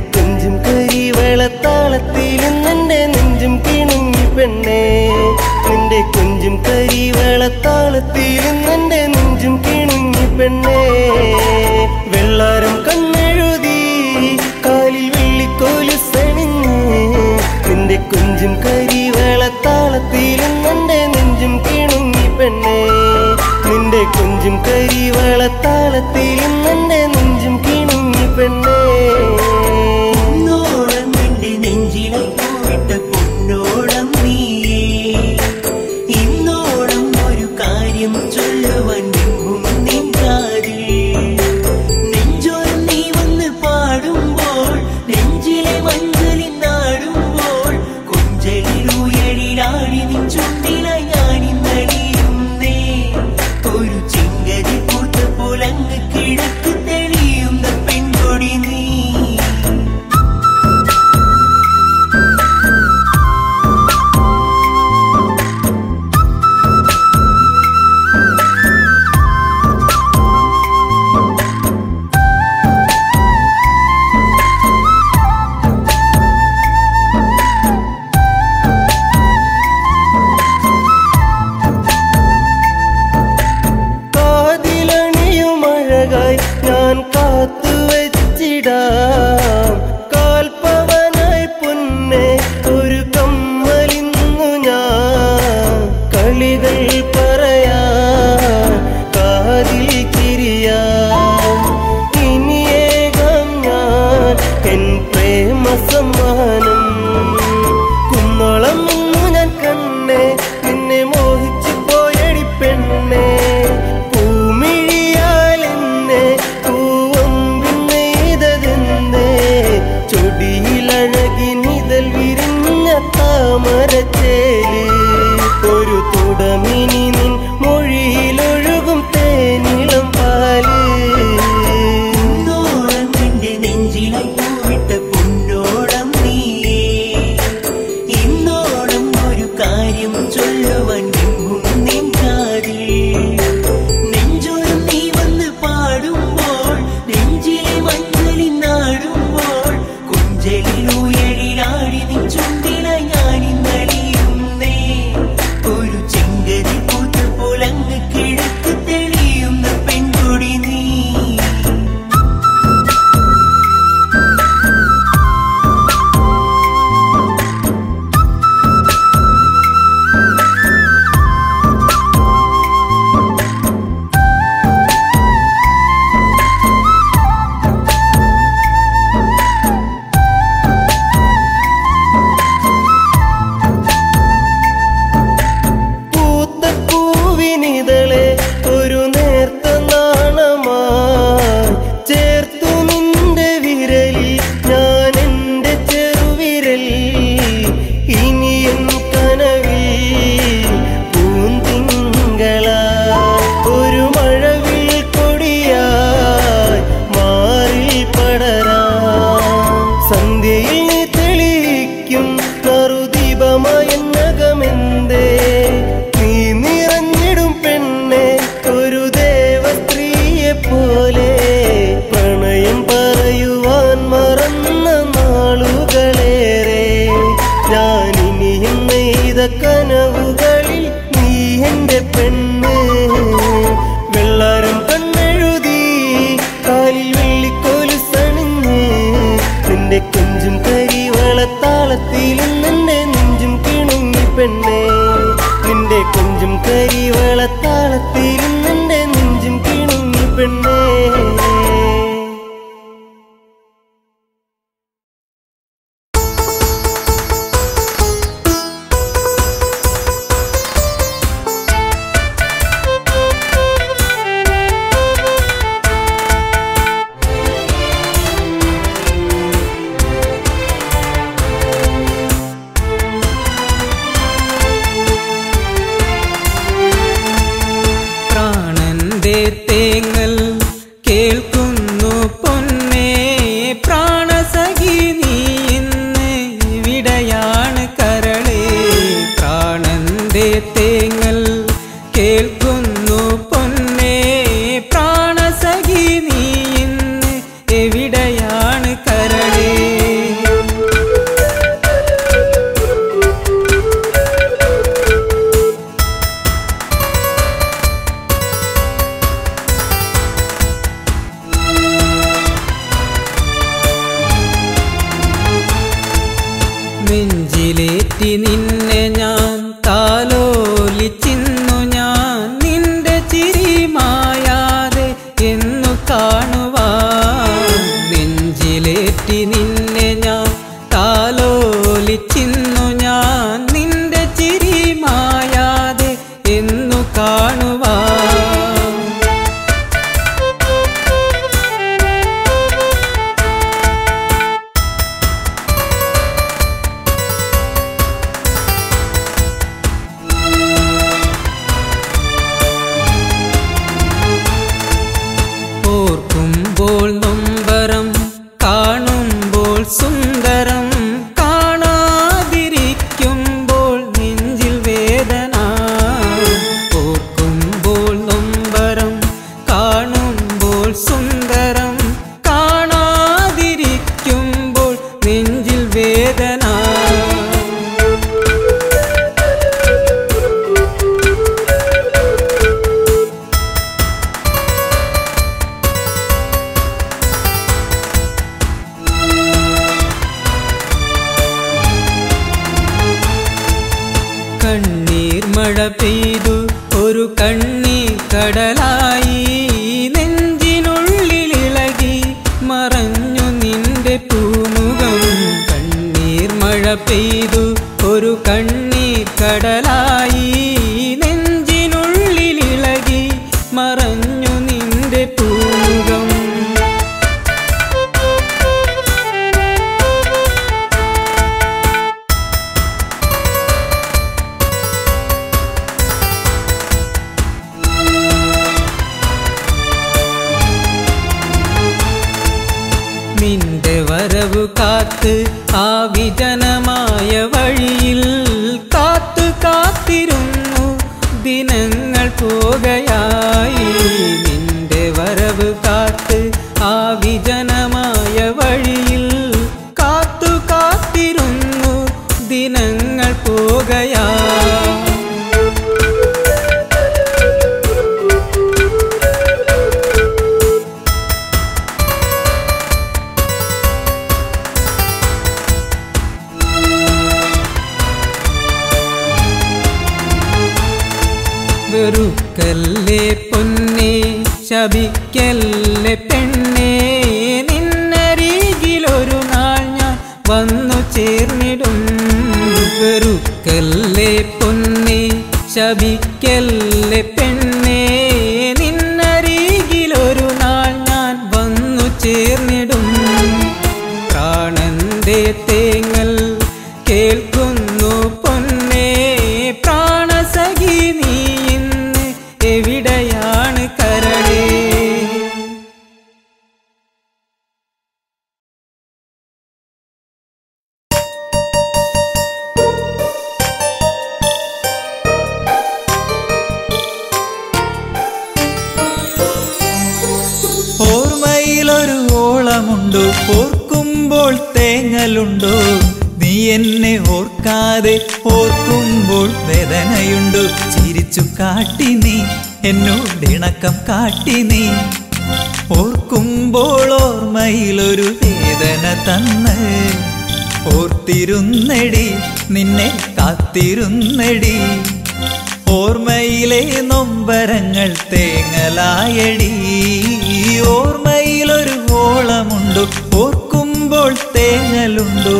കൊഞ്ചും കരിവളത്താളത്തിലും നിന്റെ നെഞ്ചും കിണുങ്ങി പെണ്ണേ നിന്റെ കൊഞ്ചും കരിവളത്താളത്തിലും നിന്റെ നെഞ്ചും കിണുങ്ങി പെണ്ണേ വെള്ളാരം കണ്ണെഴുതി കാലിൽ വെള്ളിക്കോലു സണിഞ്ഞ് നിന്റെ കൊഞ്ചും കരിവളത്താളത്തിലും നിന്റെ നെഞ്ചും കിണുങ്ങി പെണ്ണേ നിന്റെ കൊഞ്ചും കരിവളത്താളത്തിലും നിന്റെ നെഞ്ചും കിണുങ്ങി പെണ്ണേ പൊന്നോളം നിന്റെ നെഞ്ചിലെ പോയിട്ട പൊന്നോളം നീയേ ഇന്നോളം ഒരു കാര്യം ചൊല്ലുവാൻ നിമ്പും നിൻ കാതിൽ നെഞ്ചോരം നീ വന്ന് പാടുമ്പോൾ നെഞ്ചിലെ മഞ്ചലിൽ നാടുമ്പോൾ കൊഞ്ചലിൽ ഉയരിലാടി നിൻ ചുണ്ടില ഞാനിന്നടിയുന്നേ ഒരു ചിങ്കരി പൂത്ത പുലങ്ങ് കിഴക്ക് തെളിയുന്ന പെൺകൊടി നീ കാതിലണിയും അഴകായി ഞാൻ കാത്തു വെച്ചിടാം കാൽപ്പവനായി പൊന്നെ ഒരു കമ്മലിന്നു ഞാൻ കളികൾ പറയാ കാതിൽ കിരിയാ ഇനിയേകം ഞാൻ എൻ പ്രേമ സമ്മാനം കുന്നോളം ഇന്നു ഞാൻ കണ്ണേ നിന്നെ മോഹിച്ചു പോയടി പെണ്ണേ പൂമിഴിയാൽ എന്നെ പൂവമ്പിന്നെയ്തതെന്നേ ചൊടിയിലഴകി നിതൽ വിരിഞ്ഞ താമരച്ചേല് ഒരു തുടമിനി നിൻ മൊഴിയിലൊഴുകും തേനിളം പാല് പൊന്നോളം നിന്റെ നെഞ്ചിലായി പൂവിട്ട പൊന്നോളം നീയേ ഇന്നോളം ഒരു കാര്യം ചൊല്ലുവാൻ നിമ്പും നിൻ കാതിൽ നെഞ്ചോരം നീ വന്ന് പാടുമ്പോൾ നെഞ്ചിലെ മഞ്ഞളിൽ നാടുമ്പോൾ കുഞ്ചലിൽ ഉയരിലാടി നിൻ ചുണ്ടില ഞാനിന്നടിയുന്നേ ഒരു ചെങ്കരി പൂത്ത പുലങ്ങ് കിഴക്ക് തെളിയുന്ന പെൺകൊടി നീ പൂത്ത പൂവിനിതളെ ഒരു നേർത്ത നാണമായി ചേർത്തു നിന്റെ വിരലിൽ ഞാൻ എൻ്റെ ചെറുവിരൽ ഇനി എൻ കനവിൽ പൂന്തിങ്കളായി ഒരു മഴവിൽ കൊടിയായി മാറിൽ പടരാം സന്ധ്യയിൽ നീ തെളിയിക്കും നറുദീപമായന്നകമെന്തേ നീ നിറഞ്ഞിടും പെണ്ണെ ഒരു ദേവസ്ത്രീയെ പോലെ പ്രണയം പറയുവാൻ മറന്ന നാളുകളേറെ ഞാനിനിയും നെയ്ത കനവുകളിൽ നീ എൻ്റെ പെണ്ണ് വെള്ളാരം കണ്ണെഴുതി കാലിൽ വെള്ളിക്കോലു സണിഞ്ഞ് നിന്റെ കൊഞ്ചും കരിവളത്താളത്തിലും നിന്റെ നെഞ്ചും കിണുങ്ങി പെണ്ണേ നിന്റെ കൊഞ്ചും കരിവളത്താളത്തിലും നിന്റെ നെഞ്ചും കിണുങ്ങി പെണ്ണേ പ്രാണന്റെ തേങ്ങൽ നെഞ്ചിലേറ്റി നിന്നെ ഞാൻ താലോലിച്ചിന്നു ഞാൻ നിന്റെ ചിരി മായാതെ എന്നു കാണുവാൻ നെഞ്ചിലേറ്റി നിന്നെ ഞാൻ താലോലിച്ചിന്നു ഞാൻ നിന്റെ ചിരി മായാതെ എന്നു കാണുവാൻ ഓർക്കുമ്പോൾ നൊമ്പരം കാണുമ്പോൾ സുന്ദരം കാണാതിരിക്കുമ്പോൾ നെഞ്ചിൽ വേദന ഓർക്കുമ്പോൾ നൊമ്പരം കാണുമ്പോൾ സുന്ദരം കാണാതിരിക്കുമ്പോൾ നെഞ്ചിൽ വേദന കണ്ണീർ മഴ പെയ്തു ഒരു കണ്ണീർ കടലായി നെഞ്ചിനുള്ളിലിളകി മറഞ്ഞു നിന്റെ പൂമുഖം കണ്ണീർ മഴ പെയ്തു ഒരു കണ്ണീർ കടലായി നെഞ്ചിനുള്ളിലിളകി മറഞ്ഞു നിന്റെ പൂമുഖം നിന്റെ വരവ് കാത്ത് ആ വിജനമായ വഴിയിൽ കാത്തു കാത്തിരുന്നു ദിനങ്ങൾ പോകയായി നിന്റെ വരവ് കാത്ത് ആ വിജനമായ വഴിയിൽ കാത്തു കാത്തിരുന്നു ദിനങ്ങൾ പോകയായി വെറുക്കല്ലേ പൊന്നെ ശപിക്കല്ലേ പെണ്ണേ നിന്നരികിലൊരു നാൾ ഞാൻ വന്നു ചേർന്നിടും വെറുക്കല്ലേ പൊന്നെ ശപിക്കല്ലേ പെണ്ണേ നിന്നരികിലൊരു നാൾ ഞാൻ വന്നു ചേർന്നിടും പ്രാണന്റെ തേങ്ങൽ കേൾക്കുന്നു പൊന്നേ പ്രാണസഖി നീ ഇന്ന് എവിടെയാണ് കരളേ ഓർമ്മയിലൊരു ഓളമുണ്ടോ ഓർക്കുമ്പോൾ തേങ്ങലുണ്ടോ നീ എന്നെ ഓർക്കാതെ ഓർക്കുമ്പോൾ വേദനയുണ്ടോ ചിരിച്ചു കാട്ടി നീ എന്നോടിണക്കം കാട്ടി നീ ഓർക്കുമ്പോൾ ഓർമ്മയിലൊരു വേദന തന്ന് ഓർത്തിരുന്നടി നിന്നെ കാത്തിരുന്നടി ഓർമ്മയിലെ നൊമ്പരങ്ങൾ തേങ്ങലായടി ഓർമ്മയിലൊരു ഓളമുണ്ടോ ഓർക്കുമ്പോൾ തേങ്ങലുണ്ടോ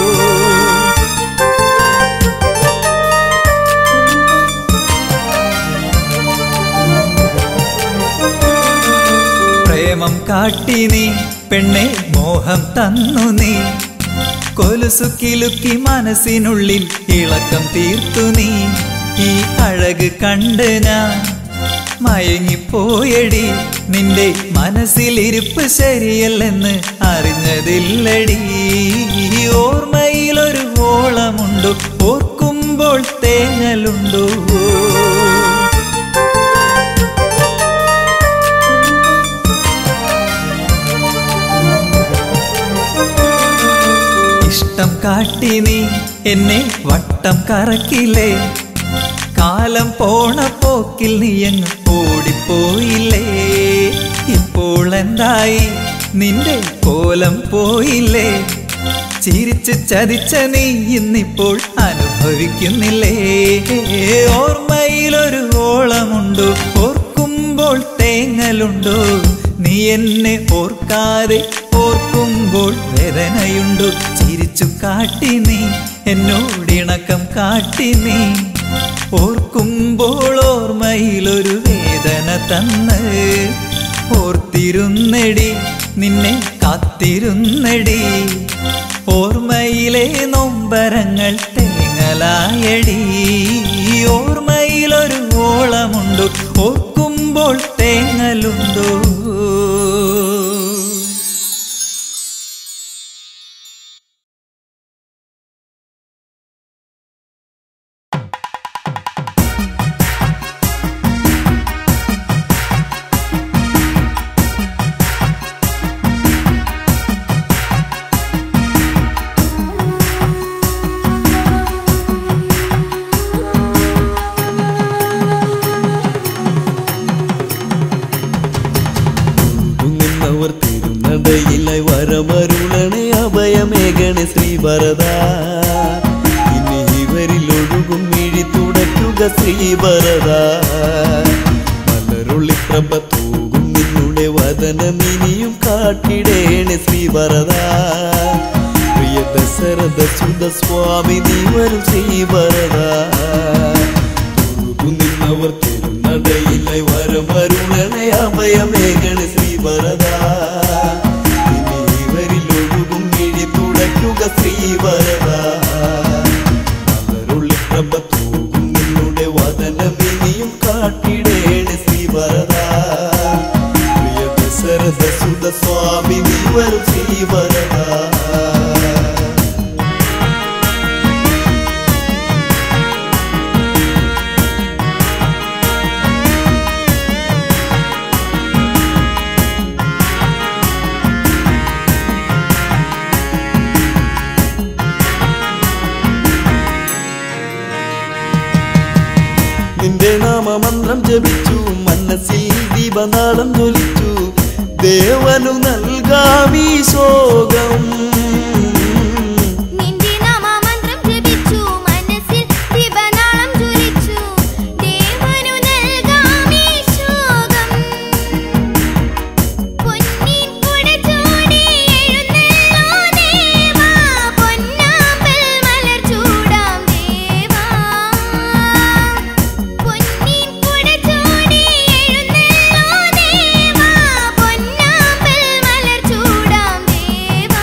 പ്രേമം കാട്ടി നീ പെണ്ണെ മോഹം തന്നു നീ കൊലുസു കിലുക്കി മനസ്സിനുള്ളിൽ ഇളക്കം തീർത്തു നീ ഈ അഴക് കണ്ട് ഞാൻ മയങ്ങിപ്പോയടി നിന്റെ മനസ്സിലിരിപ്പ് ശരിയല്ലെന്ന് അറിഞ്ഞതില്ലടി ഓർമ്മയിലൊരു ഓളമുണ്ടോ ഓർക്കുമ്പോൾ തേങ്ങലുണ്ടോ ഇഷ്ടം കാട്ടി നീ എന്നെ വട്ടം കറക്കില്ലേ കാലം പോണ പോക്കിൽ നീ അങ്ങ് ഓടിപ്പോയില്ലേ ഇപ്പോൾ എന്തായി നിന്റെ കോലം പോയില്ലേ ചിരിച്ച് ചതിച്ച നീ ഇന്നിപ്പോൾ അനുഭവിക്കുന്നില്ലേ ഓർമ്മയിലൊരു ഓളമുണ്ടോ ഓർക്കുമ്പോൾ തേങ്ങലുണ്ടോ നീ എന്നെ ഓർക്കാതെ ഓർക്കുമ്പോൾ വേദനയുണ്ടോ ചിരിച്ചു കാട്ടി നീ എന്നോടിണക്കം കാട്ടി നീ ഓർക്കുമ്പോൾ ഓർമ്മയിലൊരു വേദന തന്ന് ഓർത്തിരുന്നെടി നിന്നെ കാത്തിരുന്നെടി ഓർമ്മയിലെ നൊമ്പരങ്ങൾ തേങ്ങലായടി ഓർമ്മയിലൊരു ഓളമുണ്ടോ ഓർക്കുമ്പോൾ തേങ്ങലുണ്ടോ നിന്നവർ തിരുനടയിലായി വരമരുളണേ അഭയമേകണേ ശ്രീഭരത ഇനി ഇവരിൽ ഒഴുകും മിഴി തുടയ്ക്കുക ശ്രീഭരത മലരുള്ളി പ്രഭ തൂകും നിന്നുടെ വദനമിനിയും കാട്ടിടേണേ ശ്രീഭരത പ്രിയ ദശരഥ സുത സ്വാമി നീ വരും ശ്രീഭരത നിന്നവർ തിരുനടയിലായി വരമരുളണേ അഭയമേകണ ശ്രീഭരത ഇനി ഇവരിൽ ഒഴുകും മിഴി തുടയ്ക്കുക ശ്രീഭരത അവരുള്ളി പ്രഭ തൂകും നിന്നുടെ വദനമിനിയും കാട്ടിടേണ ശ്രീഭരത പ്രിയ ദശരഥ സുത സ്വാമി നീ വരും ശ്രീഭരത നിന്റെ നാമമന്ത്രം ജപിച്ചു മനസ്സിൽ ദീപനാളം ജ്വലിച്ചു ദേവനു നൽകാമീ ശോകം നിന്റെ നാമമന്ത്രം ജപിച്ചു മനസ്സിൽ ദീപനാളം ജ്വലിച്ചു ദേവനു നൽകാമീ ശോകം പൊന്നിൻ കുട ചൂടി എഴുന്നള്ളോ ദേവാ പൊന്നാമ്പൽ മലർ ചൂടാം ദേവാ പൊന്നിൻ കുട ചൂടി എഴുന്നള്ളോ ദേവാ പൊന്നാമ്പൽ മലർ ചൂടാം ദേവാ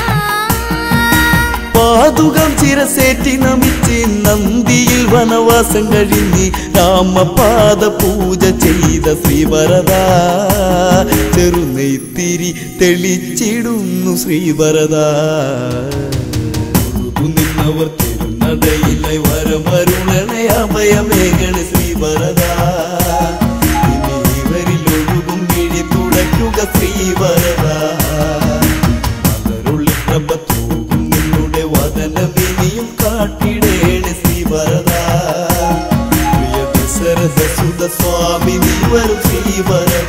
പാതുകം ചിരസേറ്റി നമിച്ച് നന്ദിയിൽ വനവാസം കഴിഞ്ഞ് രാമപാദ പൂജ ചെയ്ത ശ്രീവരദ ചെറുനെയ്ത്തിരി തെളിച്ചിടുന്നു ശ്രീവരദ നിന്നവർ തിരുനടയിലെ വരമരുളണേ അഭയമേകണ ശ്രീവരദ ഇനി ഇവരിൽ ഒഴുകും മിഴി തുടയ്ക്കുക ശ്രീവരദ മലരുള്ളി പ്രഭ തൂകും നിന്നുടെ വദനമിനിയും കാട്ടിടേണ ശ്രീവരദ പ്രിയ ദശരഥ സുത സ്വാമി നീ വരും ശ്രീവരദ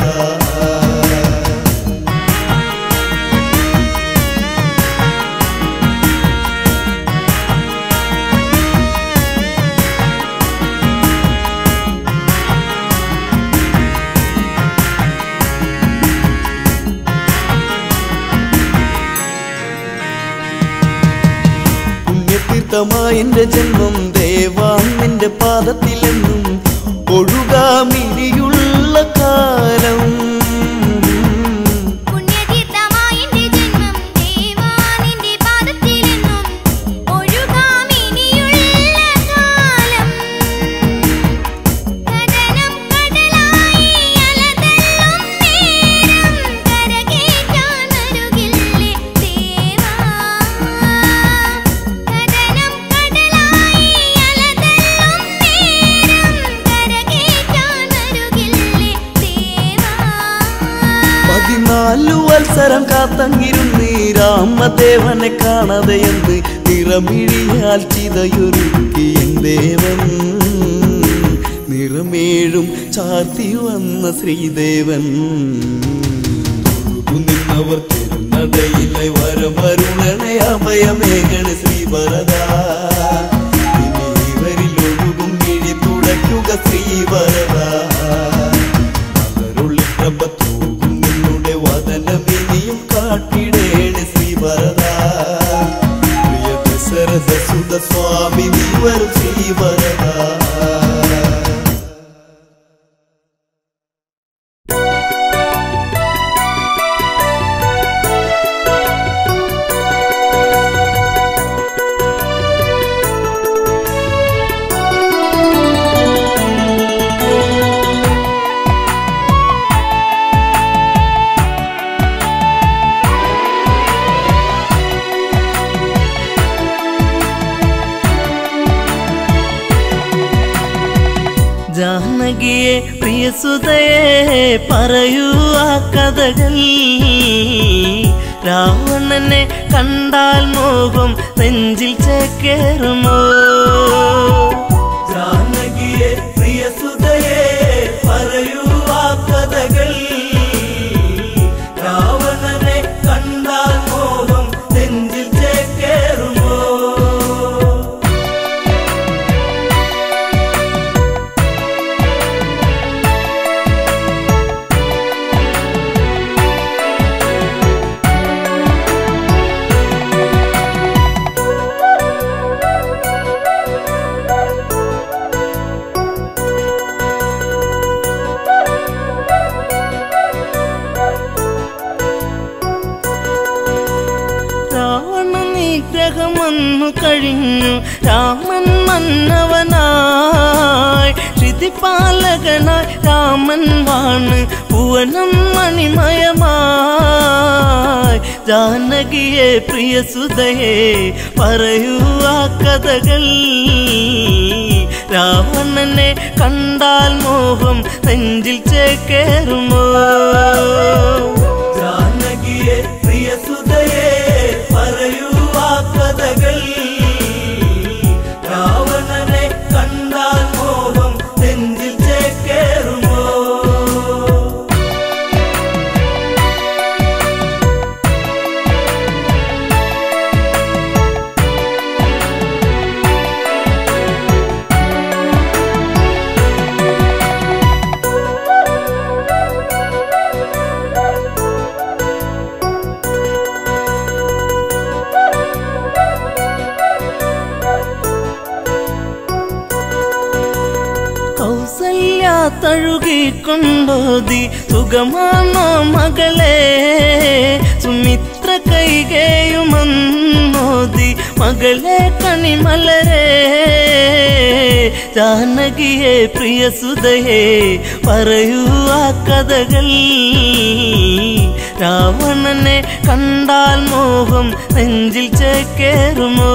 പുണ്യതീർത്ഥമായ എന്റെ ജന്മം ദേവാം നിന്റെ പാദത്തിലെന്നും ഒഴുകാമിനിയുള്ള കാലം പുണ്യതീർത്ഥമായ എന്റെ ജന്മം ദേവാ നിന്റെ പാദത്തിലെന്നും ഒഴുകാമിനിയുള്ള കാലം കടനം കടലായി അലതള്ളും നേരം കരകേറ്റാൻ അരുകില്ലേ ദേവാ കടനം കടലായി അലതള്ളും നേരം കരകേറ്റാൻ അരുകില്ലേ ദേവാ പതിനാലു വത്സരം കാത്തങ്ങിരുന്ന് രാമദേവനെ കാണാതെ എന്ന് നിറമിഴിയാൽ ചിതയൊരുക്കി എൻ ദേവൻ നിറമേഴും ചാർത്തി വന്ന ശ്രീദേവൻ നിന്നവർ തിരുനടയിലെ വരമരുളണേ അഭയമേകണ കാത്തിടേണ് ശ്രീവരദ പ്രിയ ദശരഥ സുത സ്വാമി നീ വരും ശ്രീവരദ ജാനകിയെ പ്രിയസുതയെ പറയൂ ആ കഥകൾ രാവണനെ കണ്ടാൽ മോഹം നെഞ്ചിൽ ചേക്കേറുമോ ജാനകിയെ പ്രിയസുതയെ പറയൂ ആ കഥകൾ രാവണനെ കണ്ടാൽ മോഹം നെഞ്ചിൽ ചേക്കേറുമോ രാവണ നിഗ്രഹം വന്നു കഴിഞ്ഞു രാമൻ മന്നവനായി ശ്രുതിപാലകനായി രാമൻ വാണ് ഭുവനം മണിമയമായി ജാനകിയെ പ്രിയസുതയെ പറയൂ ആ കഥകൾ രാവണനെ കണ്ടാൽ മോഹം നെഞ്ചിൽ ചേക്കേറുമോ ജാനകിയെ പ്രിയസുതയെ പറയൂ ആ കഥകൾ രാവണനെ കണ്ടാൽ മോഹം നെഞ്ചിൽ ചേക്കേറുമോ കൗസല്യ തഴുകിക്കൊണ്ടോതി സുഖമാണോ മകളെ സുമിത്ര കൈകേയുമന്നോതി മകളെ കണിമലരെ ജാനകിയെ പ്രിയസുതയെ പറയൂ ആ കഥകൾ രാവണനെ കണ്ടാൽ മോഹം നെഞ്ചിൽ ചേക്കേറുമോ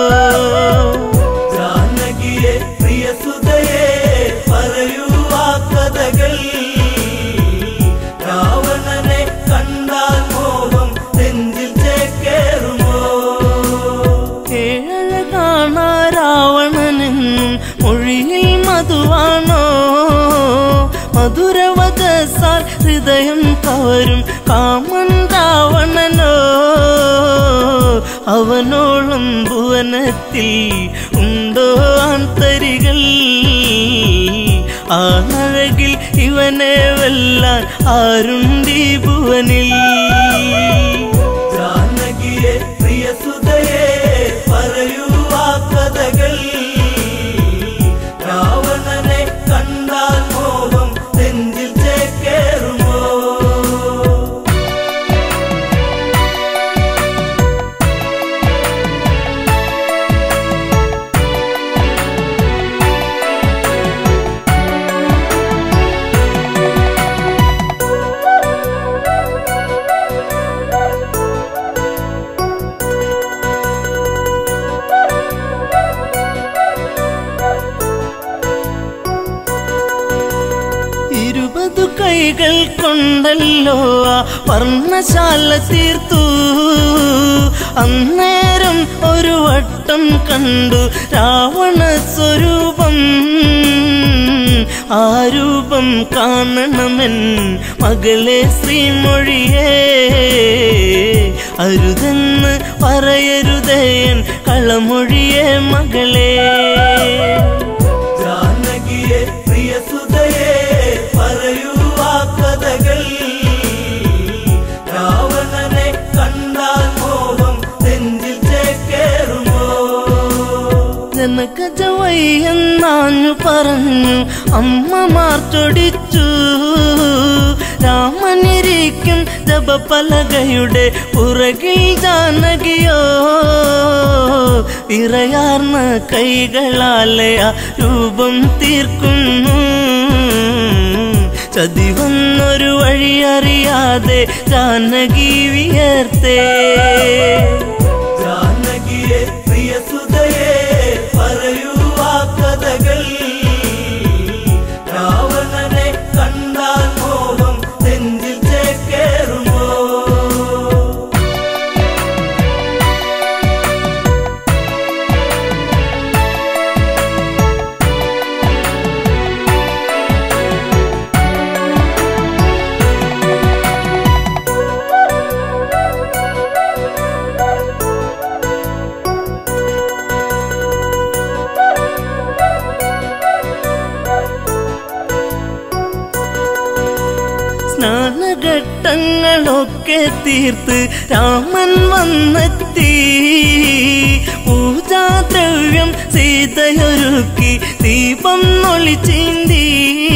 ജാനകിയെ പ്രിയസുതയെ പറയൂ ആ കഥകൾ രാവണനെ കണ്ടാൽ മോഹം നെഞ്ചിൽ ചേക്കേറുമോ ഏഴഴ കാണാ രാവണനെന്നും മൊഴിയിൽ മധുവാണോ മധുരവചസാൽ ഹൃദയം കവരും കാമൻ രാവണനോ അവനോളം ഭുവനത്തിൽ ഉണ്ടോ ആന്തരികൾ ആണഴകിൽ ഇവനെ വെല്ലാൻ ആരുണ്ടീ ഭുവനിൽ ജാനകിയെ പ്രിയസുതയെ പറയൂ ആ കഥകൾ രാവണനെ കണ്ടാൽ മോഹം നെഞ്ചിൽ ചേക്കേറുമോ ഇരുപതു കൈകൾ കൊണ്ടല്ലോ ആ വർണ്ണശാല തീർത്തു അന്നേരം ഒരു വട്ടം കണ്ടു രാവണ സ്വരൂപം ആ രൂപം കാണണമെൻ മകളെ ശ്രീമൊഴിയേ അരുതെന്ന് പറയരുതേൻ കളമൊഴിയേ മകളെ ജാനകിയെ പ്രിയസുതയെ പറയൂ ആ കഥകൾ രാവണനെ കണ്ട ജനകജവയ്യെന്നാഞ്ഞു പറഞ്ഞു അമ്മമാർ ചൊടിച്ചു രാമനിരിക്കും ജപപലകയുടെ പുറകിൽ ജാനകിയോ വിറയാർന്ന കൈകളാലെ ആ രൂപം തീർക്കുന്നു ചതി വന്നൊരു വഴിയറിയാതെ ജാനകി വിയർത്തേ ജാനകിയെ പ്രിയ സുതയെ പറയൂ ആ കഥകൾ രാവണനെ കണ്ടാൽ മോഹം നെഞ്ചിൽ ചേക്കേറുമോ സ്നാനഘട്ടങ്ങളൊക്കെ തീർത്ത് രാമൻ വന്നെത്തി പൂജാദ്രവ്യം സീതയൊരുക്കി ദീപം നൊളിച്ചീന്തി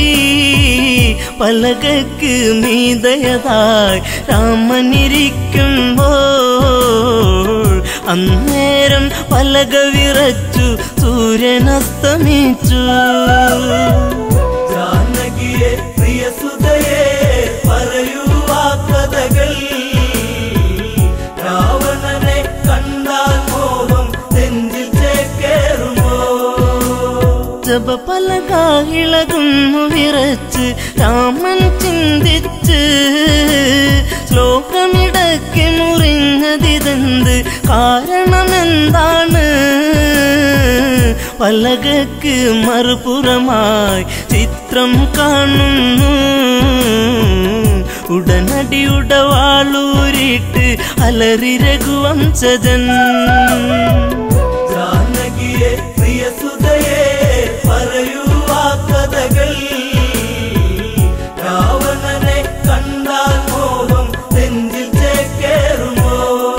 പലകക്ക് മീതയതായി രാമനിരിക്കുമ്പോൾ അന്നേരം പലക വിറച്ചു സൂര്യനസ്തമിച്ചു ജാനകിയെ പ്രിയ സുതയെ പറയൂ ആ കഥകൾ രാവണനെ കണ്ടാൽ മോഹം നെഞ്ചിൽ ചേക്കേറുമോ ജപപലക ഇളകുന്നു വിറച്ച് രാമൻ ചിന്തിച്ച് ശ്ലോകമിടയ്ക്ക് മുറിഞ്ഞതിതെന്ത് കാരണമെന്താണ് പലകക്ക് മറുപുറമായി ചിത്രം കാണുന്നു ഉടനടി ഉടവാളൂരിട്ട് അലറി രഘുവംശജൻ ജാനകിയെ പ്രിയ സുതയെ പറയൂ ആ കഥകൾ രാവണനെ കണ്ടാൽ മോഹം നെഞ്ചിൽ ചേക്കേറുമോ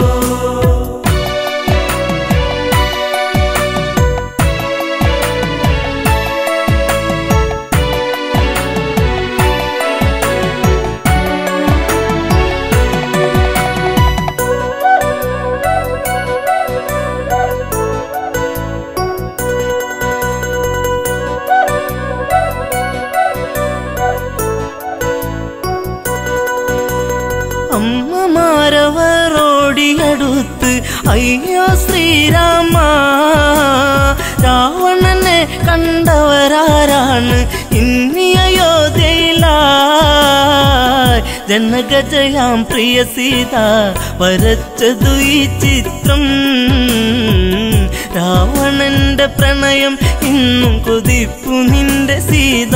അമ്മമാരവരോടിയടുത്ത് അയ്യോ ശ്രീരാമ രാവണനെ കണ്ടവരാരാണ് ഇന്നി അയോധ്യയിലായി ജനകജയാം പ്രിയ സീത വരച്ചതു ഈ ചിത്രം രാവണന്റെ പ്രണയം ഇന്നും കൊതിപ്പു നിന്റെ സീത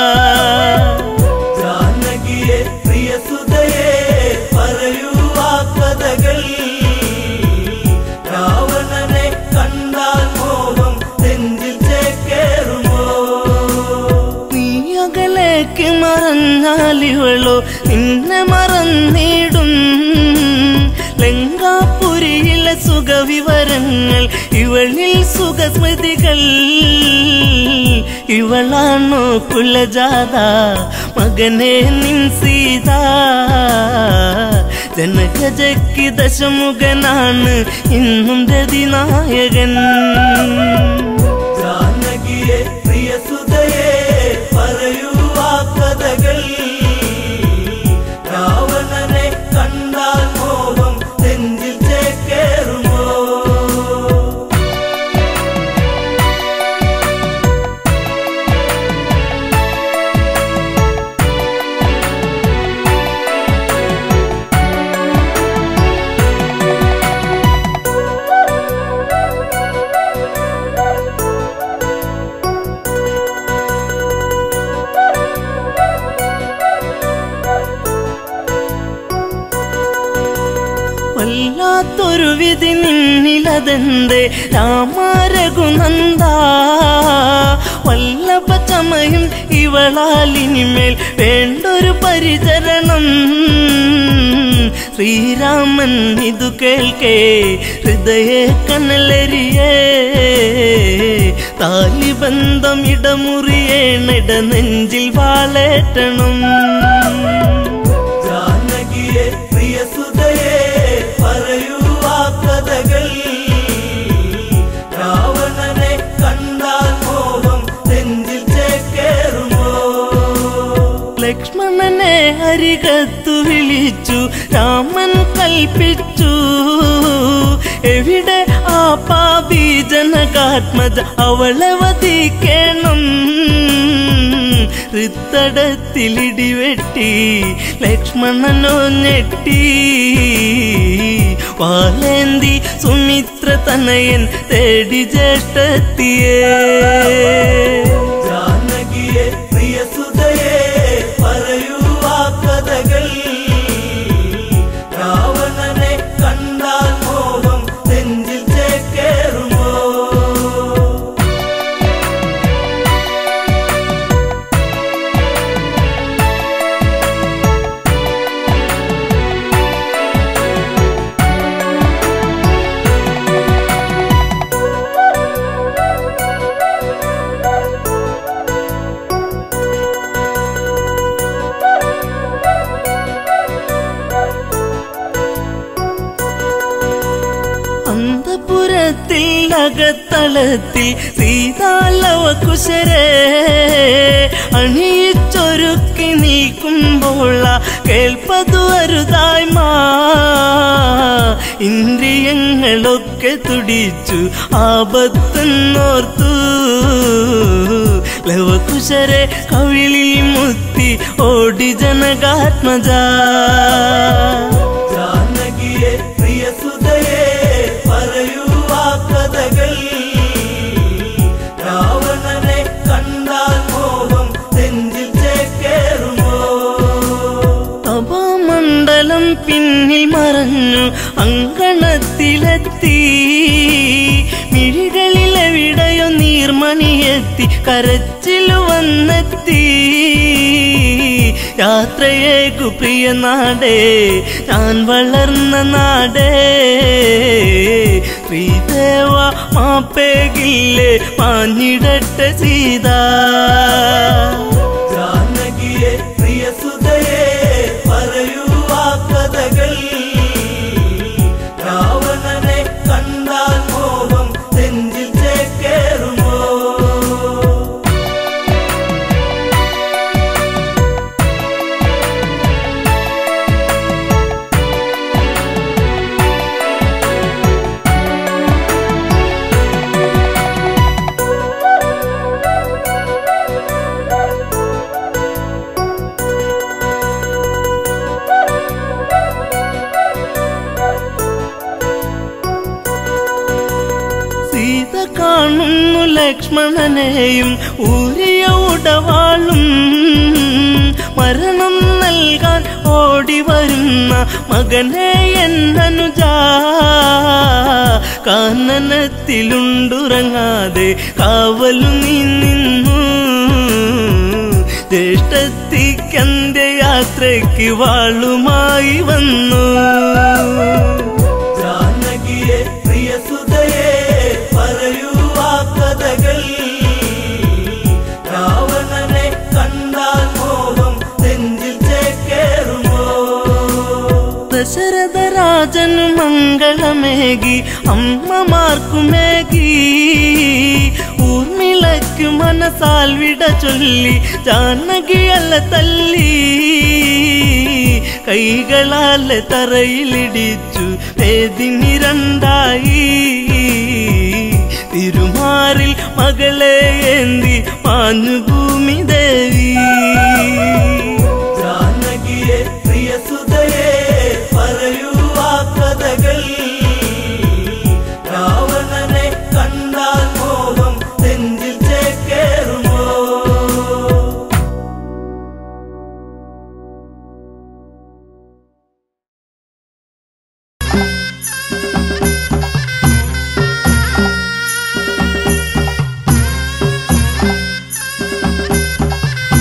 ജാനകിയെ പ്രിയ സുതയെ പറയൂ ആ കഥകൾ രാവണനെ കണ്ടാൽ മോഹം നെഞ്ചിൽ ചേക്കേറുമോ നീ അകലേക്ക് മറഞ്ഞാലിവളോ നിന്നെ മറന്നിടും ലങ്കാപുരിയിലെ സുഖവിവരങ്ങൾ ഇവളിൽ സുഖസ്മൃതികൾ ഇവളാണോ കുലജാത മകനെ നിൻ സീത ജനകജയ്ക്ക് ദശമുഖനാണ് ഇന്നും രതിനായകൻ ജാനകിയെ പ്രിയ സുതയെ പറയൂ ആ കഥകൾ രാവണനെ കണ്ടാൽ മോഹം നെഞ്ചിൽ ചേക്കേറുമോ വല്ലാത്തൊരു വിധി നിന്നിലതെന്തേ രാമരഘുനന്ദ വല്ലഭ ചമയും ഇവളാലിനിമേൽ വേണ്ടൊരു പരിചരണം ശ്രീരാമൻ ഇതു കേൾക്കേ ഹൃദയ കനലരിയേ താലിബന്ധം ഇടമുറിയേണിട നെഞ്ചിൽ വാളേറ്റണം ജാനകിയെ പ്രിയസുതയെ പറയൂ ആ കഥകൾ രാവണനെ കണ്ടാൽ മോഹം നെഞ്ചിൽ ചേക്കേറുമോ ലക്ഷ്മണനെ അരികത്തു വിളിച്ചു രാമൻ കൽപ്പിച്ചു എവിടെ ആ പാപി ജനകാത്മജ അവളെ വധിക്കണം ഹൃത്തടത്തിലിടിവെട്ടി ലക്ഷ്മണനോ ഞെട്ടി വാലേന്തി സുമിത്ര തനയൻ തേടി ജ്യേഷ്ഠത്തിയേ ജാനകിയെ പ്രിയസുതയെ പറയൂ ആ കഥകൾ രാവണനെ കണ്ടാൽ മോഹം നെഞ്ചിൽ ചേക്കേറുമോ അന്തപുരത്തിൽ അകത്തളത്തിൽ സീതാലവ കുശരേ അണിയിച്ചൊരുക്കി നിൽക്കുമ്പോൾ ആ കേൾപ്പതു അരുതായ്മ ഇന്ദ്രിയങ്ങളൊക്കെ തുടിച്ചു ആപത്തെന്നോർത്തു ലവകുശരെ കവിളിൽ മുത്തി ഓടി ജനകാത്മജ ജാനകിയെ പ്രിയസുതയെ പറയൂ ആ കഥകൾ രാവണനെ കണ്ടാൽ മോഹം നെഞ്ചിൽ ചേക്കേറുമോ തപോമണ്ഡലം പിന്നിൽ മറഞ്ഞു അങ്കണത്തിലെത്തി മിഴികളിലെവിടെയോ നീർമണിയെത്തി കരച്ചിലു വന്നെത്തി യാത്രയേക്കു പ്രിയ നാടേ ഞാൻ വളർന്ന നാടേ ശ്രീദേവ മാപ്പേകില്ലേ മാഞ്ഞിടട്ടെ സീത ജാനകിയെ പ്രിയസുതയെ പറയൂ ആ കഥകൾ രാവണനെ കണ്ടാൽ മോഹം നെഞ്ചിൽ ചേക്കേറുമോ സീത കാണുന്നു ലക്ഷ്മണനെയും ഊരിയ ഉടവാളും മരണം നൽകാൻ ഓടി വരുന്ന മകനെ എന്നനുജ കാനനത്തിലുണ്ടുറങ്ങാതെ കാവലു നീ നിന്നു ജ്യേഷ്ഠത്തിക്കന്റെ യാത്രയ്ക്ക് വാളുമായി വന്നു ജാനകിയെ പ്രിയസുതയെ പറയൂ ആ കഥകൾ രാവണനെ കണ്ടാൽ മോഹം നെഞ്ചിൽ ചേക്കേറുമോ ദശരഥ രാജനു മംഗളമേകി അമ്മമാർക്കുമേകി ഊർമിളയ്ക്കു മനസാൽ വിട ചൊല്ലി ജാനകിയല്ല തല്ലി കൈകളാലെ തറയിലിടിച്ചു വേദിനി രണ്ടായി തിരുമാറിൽ മകളെ ഏന്തി മാഞ്ഞു ഭൂമി ദേവി ജാനകിയെ പ്രിയസുതയെ പറയൂ ആ കഥകൾ രാവണനെ കണ്ടാൽ മോഹം നെഞ്ചിൽ ചേക്കേറുമോ ആ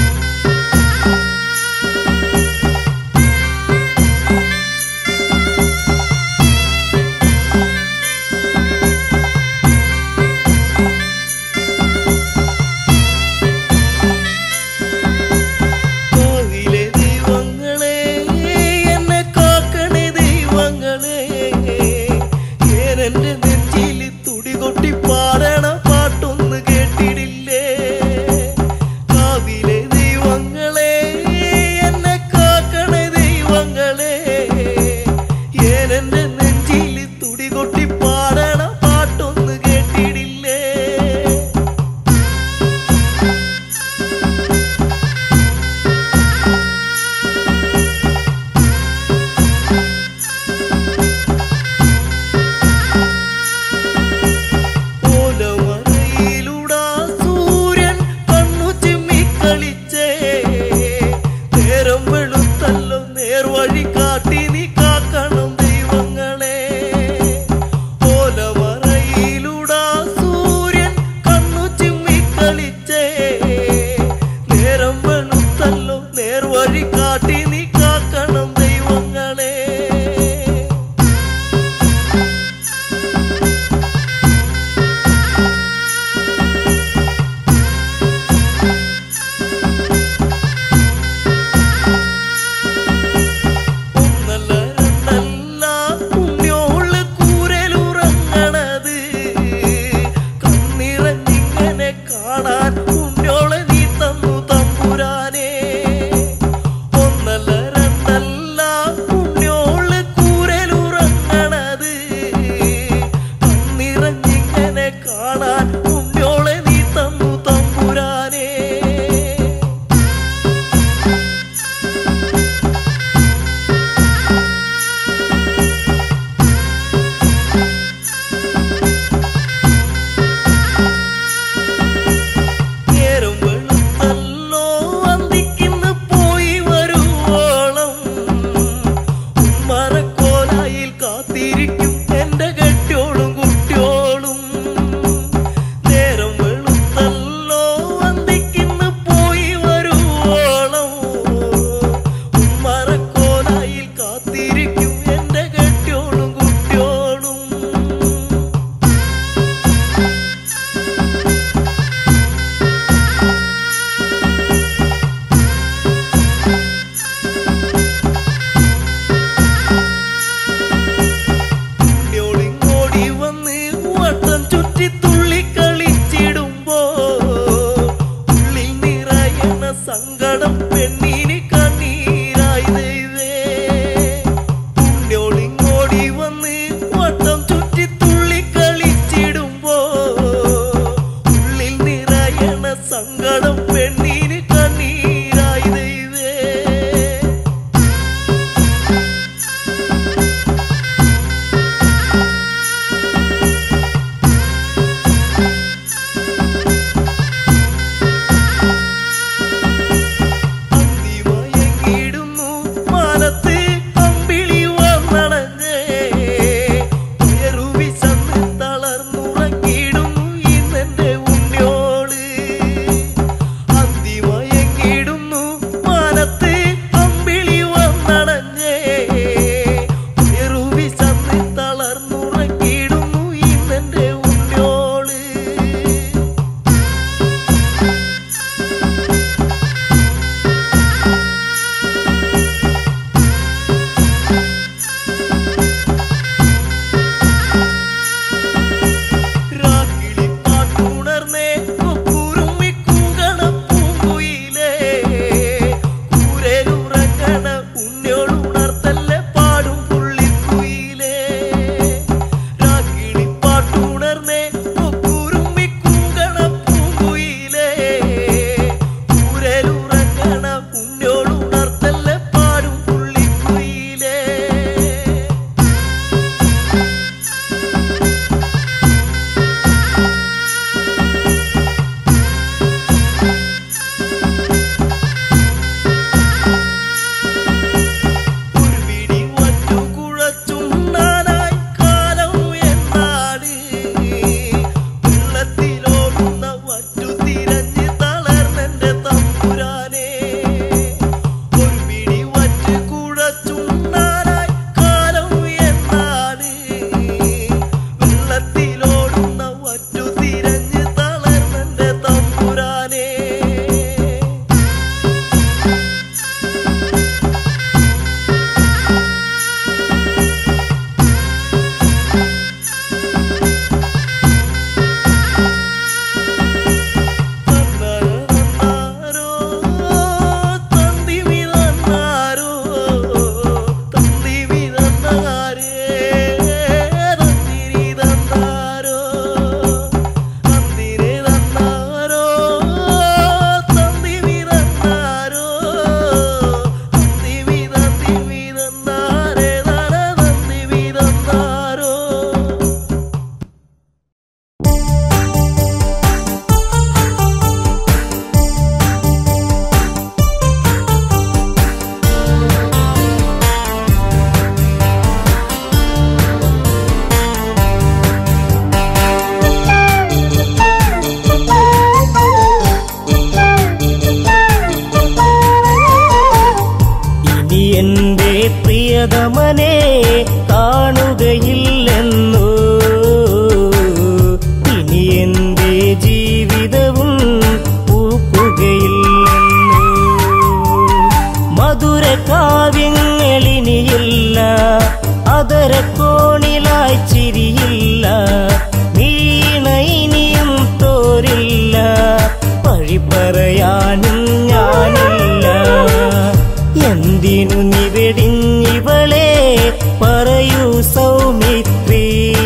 എന്തിനു നിവെടിഞ്ഞിവളെ പറയൂ സൗമിത്രി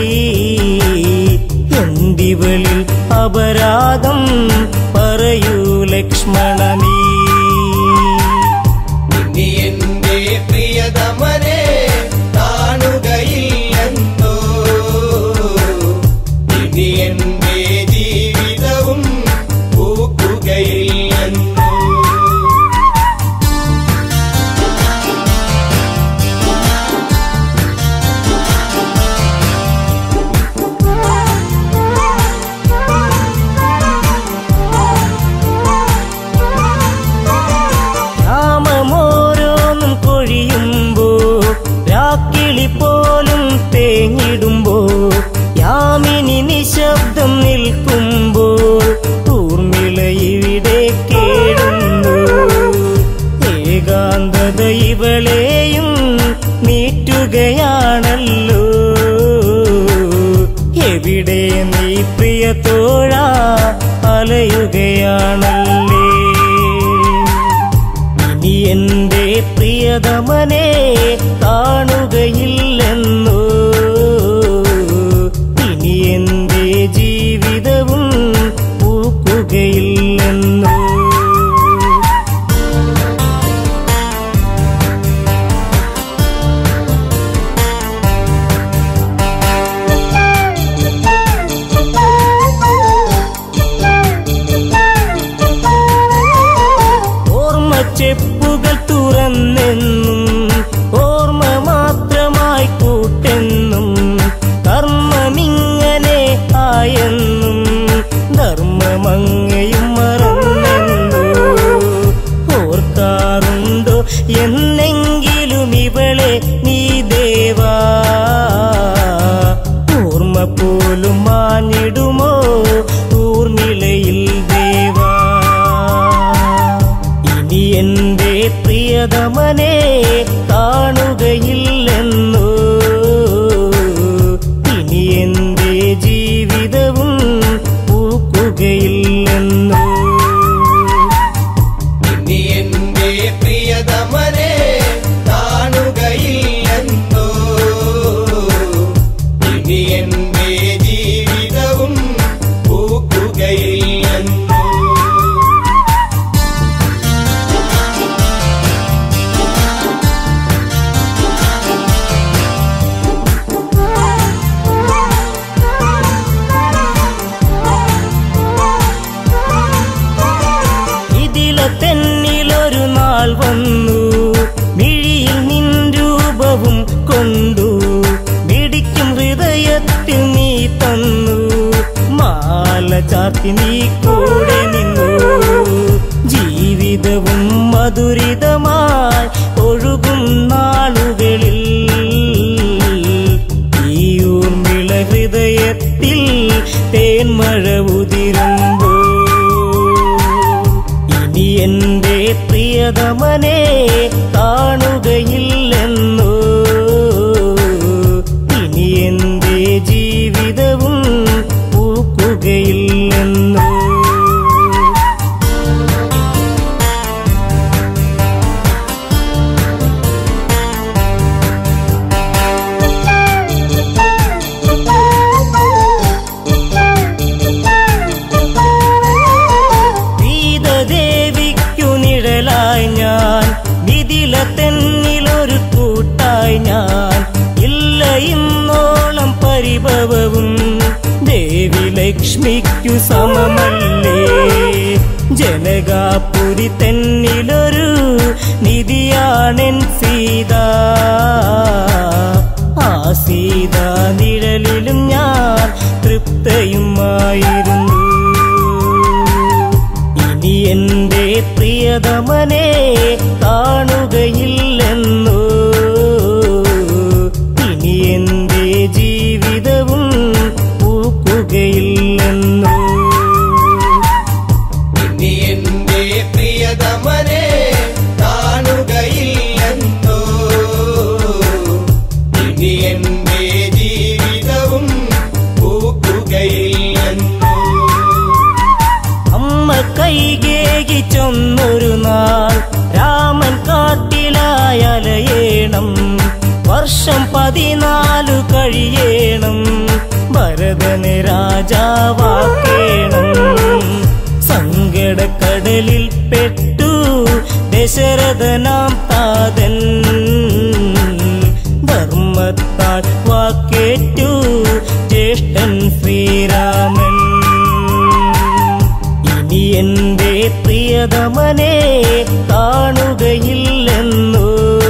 എന്തിവളിൽ അപരാധം പറയൂ ലക്ഷ്മണനീ ഇനി എന്റെ പ്രിയതമനെ കാണുകയില്ലെന്നോ ഇനി എന്റെ ജീവിതവും പൂക്കുകയില്ലെന്നോ രാമമോരോന്നും കൊഴിയുമ്പോ രാക്കിളി പോലും തേങ്ങിടുമ്പോ യാമിനി നിശബ്ദം നിൽക്കുമ്പോൾ ഊർമിള ഇവിടെ കേടുന്നു ഏകാന്തത ഇവളെയും നീറ്റുകയാണല്ലോ എവിടെ നീ പ്രിയ തോഴ അലയുകയാണല്ലേ ഇനി എന്റെ പ്രിയതമനെ കാണുകയില്ലെന്നോ ഇനി എന്റെ ജീവിതവും പൂക്കുകയില്ലെന്നോ ഓർമ്മ ചെപ്പുകൾ തുറന്നെന്നും ഓർമ്മ മാത്രമായി കൂട്ടെന്നും കർമ്മമിങ്ങനെ ആയെന്നും ധർമ്മമങ്ങയും മറന്നെന്നു ഓർക്കാറുണ്ടോ എന്നെങ്കിലും ഇവളെ നീ ദേവാ ഓർമ്മ പോലും മാഞ്ഞിടുമോ ഊർമിളയിൽ ദേവാ ഇനി എന്റെ പ്രിയതമനെ കാണുകയില്ലെന്നോ ഇനി എന്റെ ജീവിതവും പൂക്കുകയില്ലെന്നോ ഇനി എന്റെ പ്രിയതമനെ കാണുകയില്ലെന്നോ ഇനി എന്റെ ജീവിതവും പൂക്കുകയില്ലെന്നോ ഇതിലെ തെന്നിലൊരു നാൾ വന്നു മിഴിയിൽ നിൻ രൂപവും കൊണ്ടു മിടിക്കും ഹൃദയത്തിൽ നീ തന്നു മാല ചാർത്തി നീ കൂടെ നിന്നു ജീവിതവും മധുരിതമായി ഒഴുകും നാളുകളിൽ ഈ ഊർമിള ഹൃദയത്തിൽ തേന്മഴ ഉതിരുമ്പോ ഇനി എന്റെ പ്രിയതമനെ കാണുകയില്ലെന്നോ ഇനി എന്റെ ജീവിതവും പൂക്കുകയില്ലെന്നോ വീതദേവിക്കു നിഴലായി ഞാൻ വിതില തെന്നിലൊരു കൂട്ടായി ഞാൻ ഇല്ല ഇന്നോളം പരിഭവവും ദേവി ലക്ഷ്മിക്കു സമമല്ലേ ജനകാപുരി തെന്നിലൊരു നിധിയാണെൻ സീത ആ സീത നിഴലിലും ഞാൻ തൃപ്തയുമായിരുന്നു ഇനി എന്റെ പ്രിയതമനെ കാണുകയില്ലെന്നോ ഇനി എന്റെ ജീവിതവും പൂക്കുകയില്ലെന്നോ ഇനി എന്റെ പ്രിയതമനെ കാണുകയില്ലെന്നോ ഇനി എന്റെ ജീവിതവും പൂക്കുകയില്ലെന്നോ അമ്മ കൈകേകി ചൊന്നൊരു നാൾ രാമൻ കാട്ടിലായ അലയേണം വർഷം പതിനാലു കഴിയേണം ഭരതന് രാജാവാക്കേണം സങ്കടക്കടലിൽ പെട്ടു ദശരഥനാം താതൻ ധർമ്മത്താൽ വാക്കേറ്റു ജ്യേഷ്ഠൻ ശ്രീരാമൻ ഇനി എന്റെ പ്രിയതമനെ കാണുകയില്ലെന്നു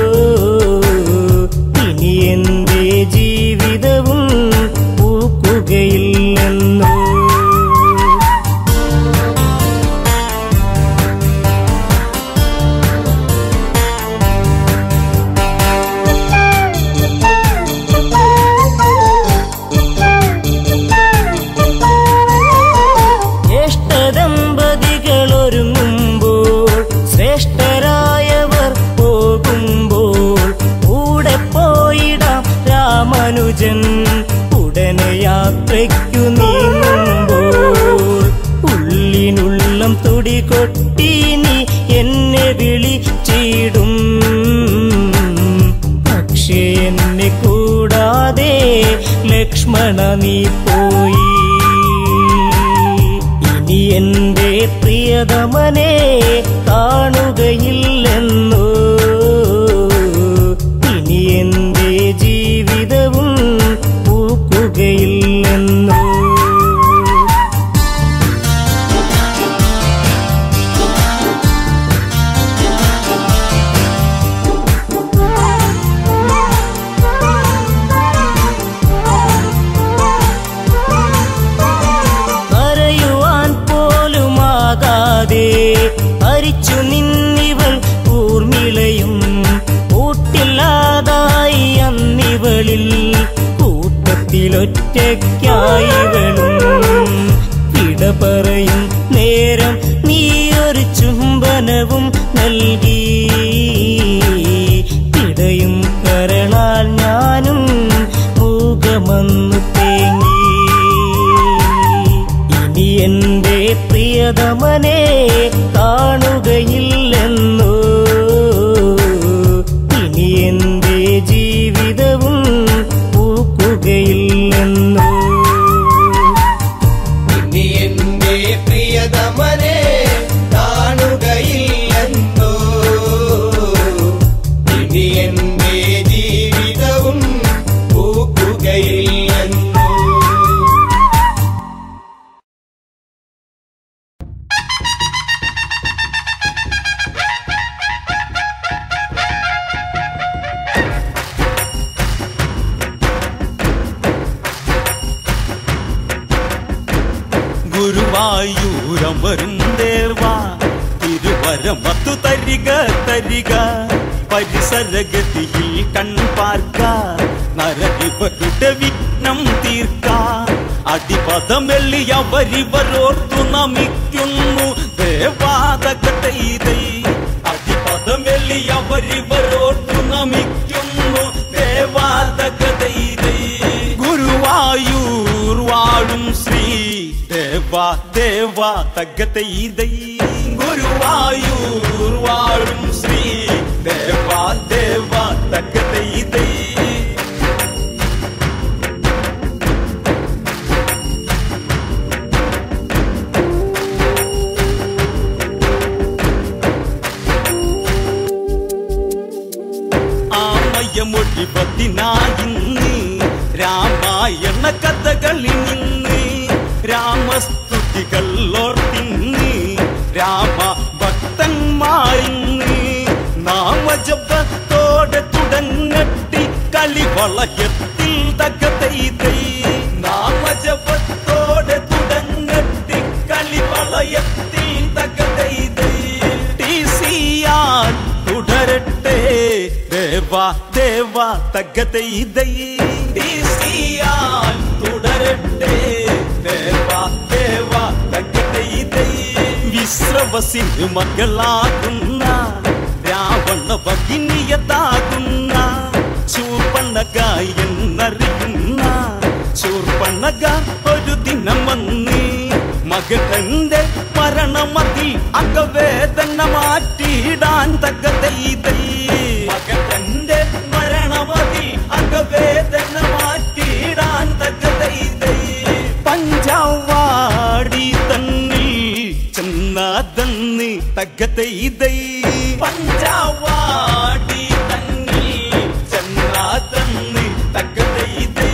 ഇനി എന്റെ ജീവിതവും പൂക്കുകയില്ലെന്നു ജ്യേഷ്ഠദമ്പതികൾ ഒരുങ്ങുമ്പോൾ ശ്രേഷ്ഠരായവർ പോകുമ്പോൾ കൂടെ പോയിടാം രാമാനുജൻ ഉടനെ യാത്രയ്ക്കു നീങ്ങുമ്പോൾ ഉള്ളിനുള്ളം തുടി കൊട്ടി നീ എന്നെ വിളിച്ചിടും പക്ഷേ എന്നെ കൂടാതെ ലക്ഷ്മണ നീ പോയി ഇനി എന്റെ പ്രിയതമനെ കാണുകയില്ലെന്നു ഇനി എന്റെ ജീവിതവും പൂക്കുകയില്ലെന്നു കരയുവാൻ പോലുമാകാതെ ഹരിച്ചു നിന്നിവൾ ഊർമിളയും കൂട്ടില്ലാതായി അന്നിവളിൽ കൂട്ടത്തിലൊറ്റയ്ക്കായിവളും ഇട പറയും നേരം നീ ഒരു ചുംബനവും നൽകി ഇടയും കരളാൽ ഞാനും മൂകമന്നു തേങ്ങി ഇനി എന്റെ പ്രിയതമനെ കാണുകയില്ലെന്നു ഇനി എന്റെ ജീവിതവും പൂക്കുകയില്ലെന്നു ഇനി എന്റെ പ്രിയതമനെ കാണുകയില്ലെന്നോ ഇനി എന്റെ ജീവിതവും പൂക്കുകയില്ലെന്നോ ഗുരുവായൂരമരും ദേവാ തിരുവരമത്തു തരിക തരിക പരിസരഗതിയിൽ കൺപാർക്ക നരകിവരുടെ വിഘ്നം തീർക്ക അടിപദമെള്ളിയവരിവരോർത്തു നമിക്കുന്നു ദേവാതകതൈതൈ അടിപദമെള്ളിയവരിവരോർത്തു നമിക്കുന്നു ദേവാതകതൈതൈ ഗുരുവായൂർ വാഴും ശ്രീ ദേവാ ദേവാ തകതൈതൈ ഗുരുവായൂർ വാഴും ശ്രീ ദേവാ ദേവാ തകതൈതൈ ആമയമൊഴി പതിനായിന്ന് രാമായണ കഥകളിൽ നിന്ന് രാമസ്തുതികൾ ഓർത്തിന്ന് രാമ ഭക്തന്മാരിന്ന് നാമജപത്തോടെ തുടങ്ങട്ടി കളിവളയത്തിൽ തകതൈതൈ നാമജപത്തോടെ തുടങ്ങട്ടി കളിവളയത്തിൽ തകതൈതൈ ടി സിയാൻ തുടരട്ടെ ദേവാ ദേവാ തകതൈതൈ ടി സിയാൻ തുടരട്ടെ ദേവാ ദേവാ തകതൈതൈ വിശ്രവസിന് മകളാകുന്ന രാവണ ഭഗിനിയതാകുന്ന ചൂർപ്പണക എന്നറിയുന്ന ചൂർപ്പണക ഒരു ദിനം വന്നേ മകന്റെ മരണമതിൽ അകവേദന മാറ്റിയിടാൻ തകതൈതൈ മകൻ വേദന മാറ്റിയിടാൻ തകതൈതൈ പഞ്ചാവാടി തന്നിൽ ചെന്നാതന്ന് തകതൈതൈ പഞ്ചാവാടി തന്നിൽ ചെന്നാതന്ന് തകതൈതൈ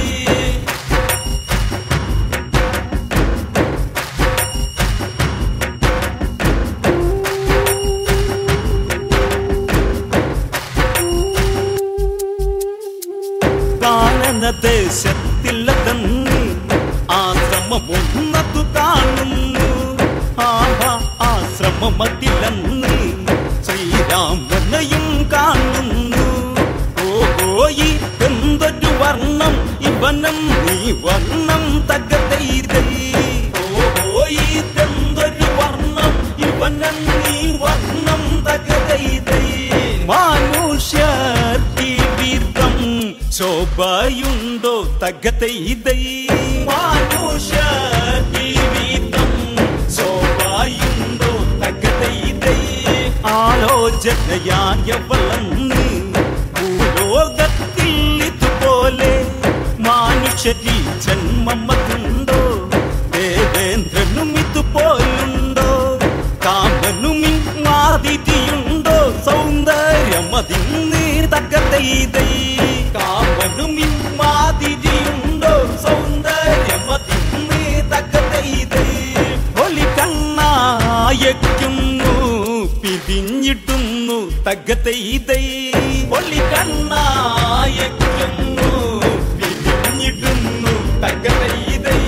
കാനനദേശത്തില്ലതെന്ന് ആശ്രമമൊന്നതു കാണുന്നു ആഹാ ആശ്രമമതിലെന്ന് ശ്രീരാമനെയും കാണുന്നു ഓഹോ ഈ എന്തൊരു വർണ്ണം ഇവനം നീ വർണ്ണം തകതൈതൈ ഓഹോ ഈ എന്തൊരു വർണ്ണം ഇവനം നീ വർണ്ണം തകതൈതൈ മനുഷ്യർ ജീവിതം ശോഭയുണ്ടോ തകതൈതൈ മനുഷ്യർ ജീവിതം ശോഭയുണ്ടോ തകതൈതൈ ആലോചനയായ വളർന്ന് ഭൂലോകത്തിൽ ഇതുപോലെ മനുഷ്യരി ജന്മമതുണ്ടോ ദേവേന്ദ്രനും ഇതുപോലുണ്ടോ കാമനും മാതിരിയുണ്ടോ സൗന്ദര്യമതിന്ന് തകതൈതൈ കാമനും മാതിരിയുണ്ടോ സൗന്ദര്യമതിന്ന് തകതൈതൈ ഒലി കണ്ണായക്കുന്നു പിരിഞ്ഞിട്ടുന്നു തകതൈതൈ ഒലി കണ്ണായക്കുന്നു പിരിഞ്ഞിട്ടുന്നു തകതൈതൈ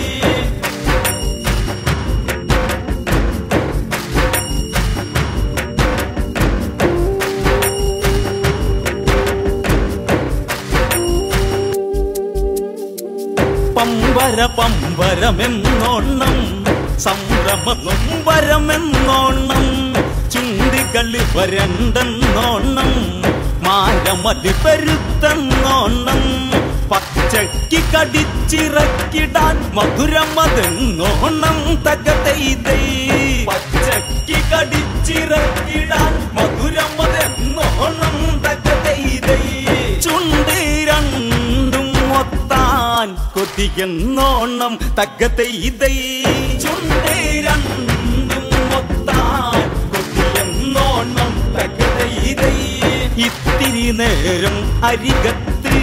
പമ്പര പമ്പരമെന്നോണം സംഭ്രമ നൊമ്പരമെന്നോണം ചുണ്ടികളി വരണ്ടെന്നോണം മാരമതി പെരുത്തെന്നോണം പച്ചയ്ക്ക് കടിച്ചിറക്കിടാൻ മധുരമതെന്നോണം തകതൈതൈ പച്ചയ്ക്ക് കടിച്ചിറക്കിടാൻ മധുരമതെന്നോണം തകതൈതൈ ചുണ്ട് രണ്ടും ഒത്താൻ കൊതിയെന്നോണം തകതൈതൈ ചുണ്ട് രണ്ടും ഒത്താൻ കൊതിയെന്നോണം തകതൈതൈ ഇത്തിരി നേരം അരികത്ത്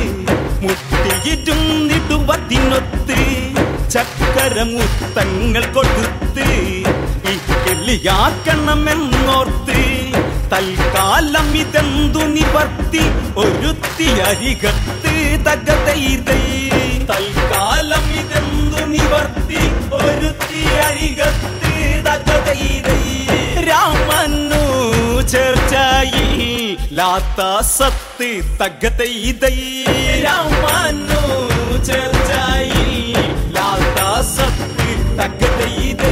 മുട്ടിയിരുന്നിടുവതിനൊത്ത് ചക്കരമുത്തങ്ങൾ കൊടുത്ത് ഈ കിളിയാക്കണമെന്നോർത്ത് തൽക്കാലം ഇതെന്തു നിവർത്തി ഒരുത്തി അരികത്ത് തകതൈതൈ തൽക്കാലം ഇതെന്തു നിവർത്തി ഒരുത്തി അരികത്ത് തകതൈതൈ രാമനു ചർച്ചയിൽ ലാത്ത സത്ത് തകതൈതൈ രാമനു ചർച്ചയിൽ ലാത്ത സത്ത് തകതൈതൈ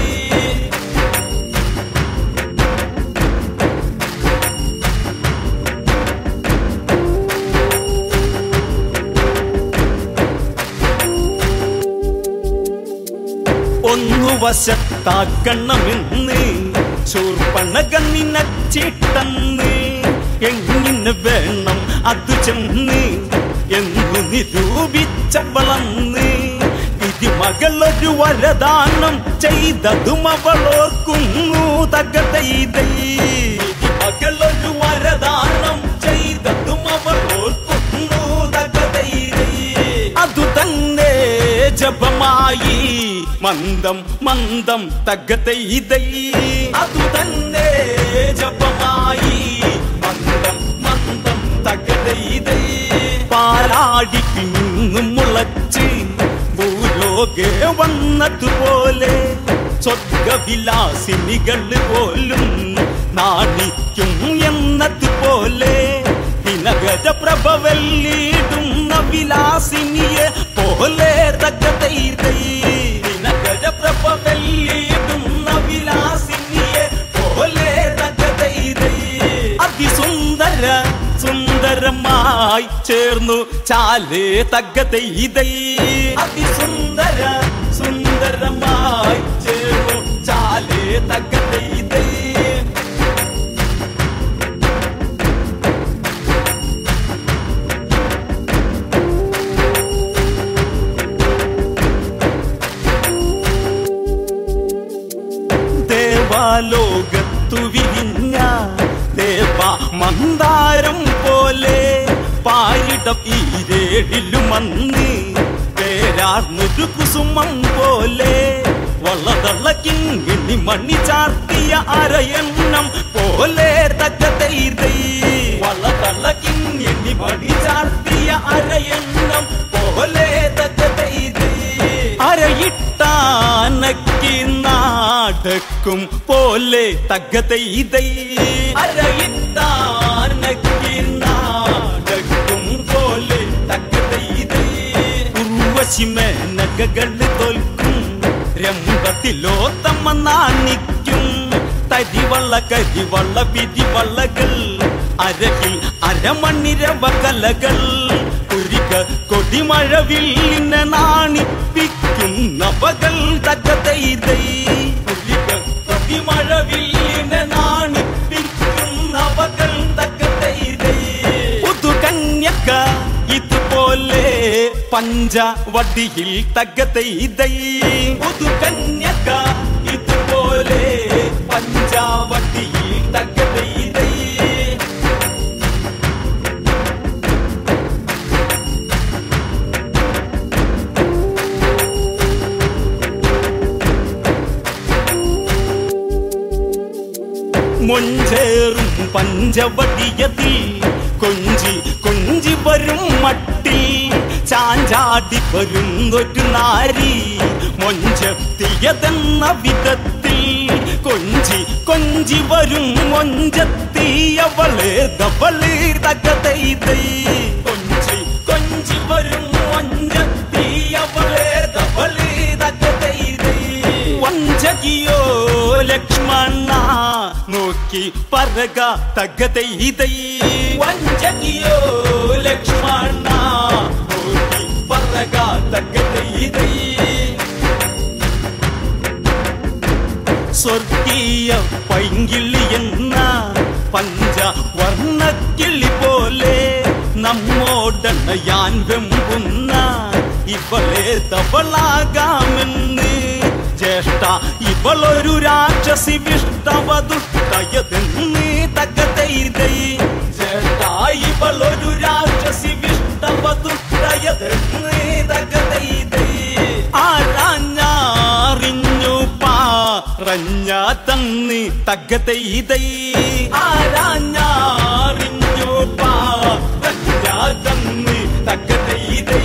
ഒന്നു വശത്താക്കണമെന്ന് ശൂർപ്പണക നിനച്ചിട്ടെന്ന് എങ്ങനെ വേണം അത് ചെന്ന് എന്നു നിരൂപിച്ചവളന്ന് വിധി മകളൊരു വരദാനം ചെയ്തതും അവളോർക്കുന്നു തകതൈതൈ വിധി മകളൊരു വരദാനം ചെയ്തതും അവളോർക്കുന്നു തകതൈതൈ അതു തന്നെ ജപമായി മന്ദം മന്ദം തകതൈതൈ അതു തന്നെ ജപമായി മന്ദം മന്ദം തകതൈതൈ പാലാടിക്ക് നിന്നും മുളച്ച് ഭൂലോകെ വന്നതുപോലെ സ്വർഗവിലാസിനികൾ പോലും നാണിക്കും എന്നതുപോലെ ദിനകര പ്രഭവല്ലിടുന്ന വിലാസിനിയെ പോലെ തകതൈതൈ ദിനകര പ്രഭവല്ലിടുന്ന വിലാസിനിയെ പോലെ തകതൈതൈ അതിസുന്ദര സുന്ദരമായി ചേർന്നു ചാലേ തകതൈതൈ അതിസുന്ദര സുന്ദരമായി ചേർന്നു ചാലേ തകതൈതൈ ലോകത്തു വിരിഞ്ഞ ദേവ മന്ദാരം പോലെ പാരിടം ഈരേഴിലുമന്ന് പേരാർന്നൊരു കുസുമം പോലെ വളതളക്കിങ്ങിനി മണി ചാർത്തിയ അരയണ്ണം പോലെ തക്കതൈതൈ വളതളക്കിങ്ങിനി മണി ചാർത്തിയ അരയണ്ണം പോലെ തക്കതൈതൈ അരയിട്ടാനക്കി നാടക്കും പോലെ തകതൈതൈ അരയിട്ടാനക്കി നാടക്കും പോലെ തകതൈതൈ ഉർവശിമേനകകള് തോൽക്കും രംഗത്തിലോത്തമ്മ നാണിക്കും തരിവള്ള കരിവള്ള പിരിവള്ളകൾ അരകിൽ അരമണിരവ കലകൾ കുരിക കൊടിമഴവില്ലിനെ നാണിപ്പിക്കും നവകൾ തകതൈതൈ കുരിക കൊടിമഴവില്ലിനെ നാണിപ്പിക്കും നവകൾ തകതൈതൈ പുതുകന്യക ഇതുപോലെ പഞ്ചവടിയിൽ തകതൈതൈ പുതുകന്യക ഇതുപോലെ പഞ്ചവടിയിൽ തകതൈതൈ മൊഞ്ചേറും പഞ്ചവടിയതിൽ കൊഞ്ചി കൊഞ്ചി വരും മട്ടിൽ ചാഞ്ചാടി വരുന്നൊരു നാരി മൊഞ്ചെത്തിയതെന്ന വിധത്തിൽ കൊഞ്ചി കൊഞ്ചി വരും മൊഞ്ചെത്തിയവള് ദവള് തകതൈതൈ കൊഞ്ചി കൊഞ്ചി വരും മൊഞ്ചെത്തിയവള് ദവള് തകതൈതൈ വഞ്ചകിയോ ലക്ഷ്മണ നോക്കി പറക തകതൈതൈ വഞ്ചകിയോ ലക്ഷ്മണ നോക്കി പറക തകതൈതൈ സ്വർഗീയ പൈങ്കിളി എന്ന പഞ്ചവർണ്ണക്കിളി പോലെ നമ്മോടണയാൻ വെമ്പുന്ന ഇവളെ തവളാകാമെന്ന് ജ്യേഷ്ഠ ഇവളൊരു രാക്ഷസി വിഷ്ടവതുഷ്ടയതെന്ന് തകതൈതൈ ജ്യേഷ്ഠ ഇവളൊരു രാക്ഷസി വിഷ്ടവതുഷ്ടയതെന്ന് തകതൈതൈ ആരാഞ്ഞാറിഞ്ഞു പാറഞ്ഞ തന്നി തകതൈതൈ ആരാഞ്ഞാറിഞ്ഞു പാറഞ്ഞ തന്നി തകതൈതൈ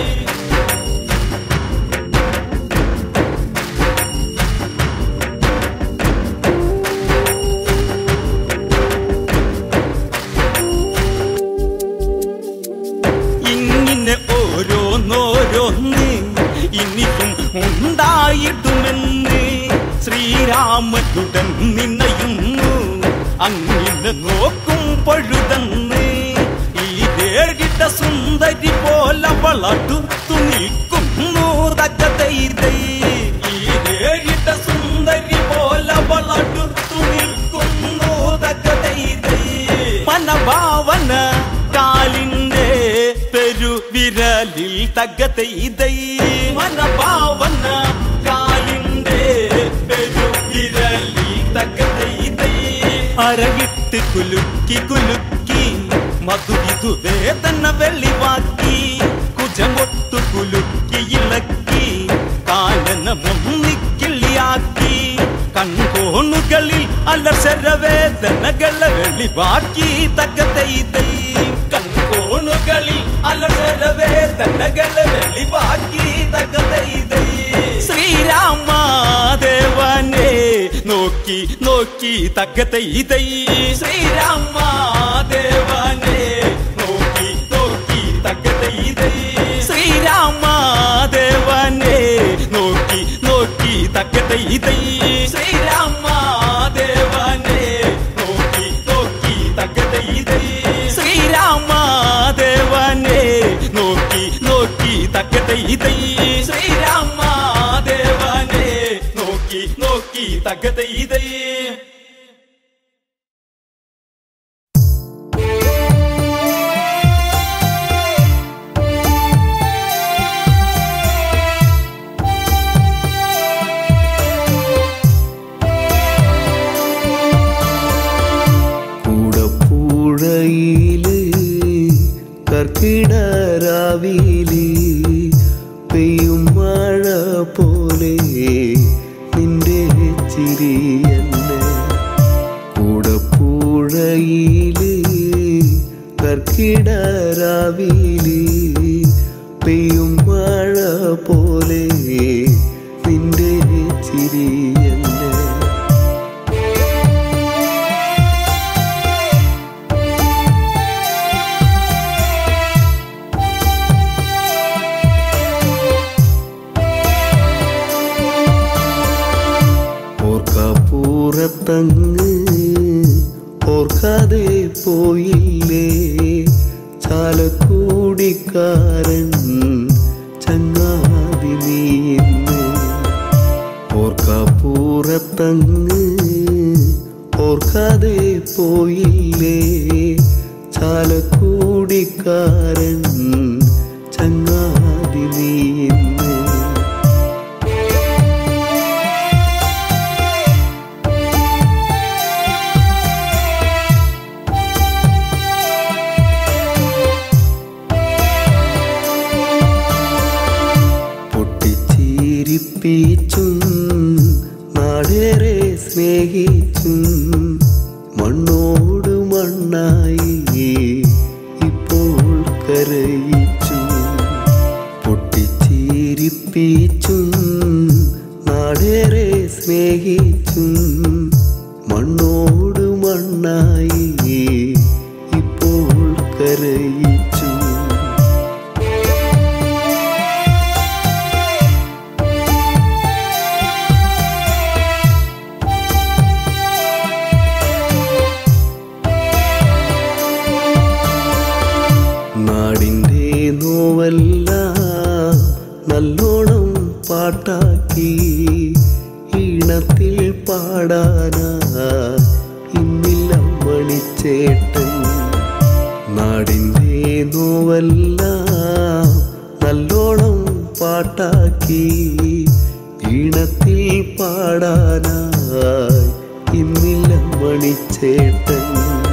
ഇങ്ങനെ ഓരോന്നോരോന്ന് ഇനിയും ഉണ്ടായിടുമെന്ന് ശ്രീരാമനുടൻ നിന്നയുന്നു അങ്ങനെ നോക്കും പഴുതന്ന് ഈ ഏഴിട്ട സുന്ദരി പോലെ വളർത്തുത്തു നിൽക്കുന്നു തകതൈതൈ ഈ ഏഴിട്ട സുന്ദരി പോലെ വളർത്തുത്തു നിൽക്കുന്നു തകതൈതൈ മനഭാവന കാലിന്റെ പെരുവിരലിൽ തകതൈതൈ മനഭാവന കാലിന്റെ പെരുവിരലിൽ തകതൈതൈ അരവിട്ട് കുലുക്കി കുലുക്കി മധുവിധു വേദന വെളിവാക്കി കുജമൊട്ടു കുലുക്കി ഇളക്കി കാലന മുന്നിക്കിള്ളിയാക്കി കൺകോണുകളിൽ അലസരവേദനകളെ വെളിവാക്കി തകതൈതൈ കൺകോണുകളിൽ അലസരവേദനകളെ വെളിവാക്കി തകതൈതൈ ശ്രീരാമാദേവനെ നോക്കി നോക്കി തകതൈതൈ ശ്രീരാമാദേവനെ നോക്കി നോക്കി തകതൈതൈ ശ്രീരാമാദേവനെ നോക്കി നോക്കി തകതൈതൈ ശ്രീരാമാദേവനെ നോക്കി നോക്കി തകതൈതൈ ശ്രീരാമാദേവനെ നോക്കി നോക്കി തകതൈതൈ ശ്രീരാമാദേവനെ നോക്കി നോക്കി തകതൈതൈ ും കർക്കിടരാവിലി പെയ്യും മഴ പോലെ നിന്റെ ചിരി എന്നെ കൂടപ്പുഴയില് കർക്കിടരാവിലി പെയ്യും മഴ പോലെ നിന്റെ ചിരി എന്നെ ഓർക്കപ്പൂറത്തങ്ങ് ഓർക്കാതെ പോയില്ലേ ചാലക്കൂടിക്കാരൻ ചങ്ങാതി നീന്ന് ഓർക്കപ്പൂറത്തങ്ങ് ഓർക്കാതെ പോയില്ലേ ചാലക്കൂടിക്കാരൻ ചങ്ങാതി നീന്ന് പൊട്ടിച്ചിരിപ്പിച്ചും നാടേറെ സ്നേഹിച്ചും മണ്ണോട് മണ്ണായി ഇപ്പോൾ കരയിച്ചു പൊട്ടിച്ചിരിപ്പിച്ചും നാടേറെ സ്നേഹിച്ചും മണ്ണോട് മണ്ണായി ഇപ്പോൾ കരയിച്ചു നാടിൻ്റെ നോവല്ല നല്ലോണം പാട്ടാക്കി ഈണത്തിൽ പാടാനാ ഇന്നില്ല മണിച്ചേട്ടൻ നാടിൻ്റെ നോവല്ല നല്ലോണം പാട്ടാക്കി ഈണത്തിൽ പാടാനായി ഇന്നില്ല മണിച്ചേട്ടൻ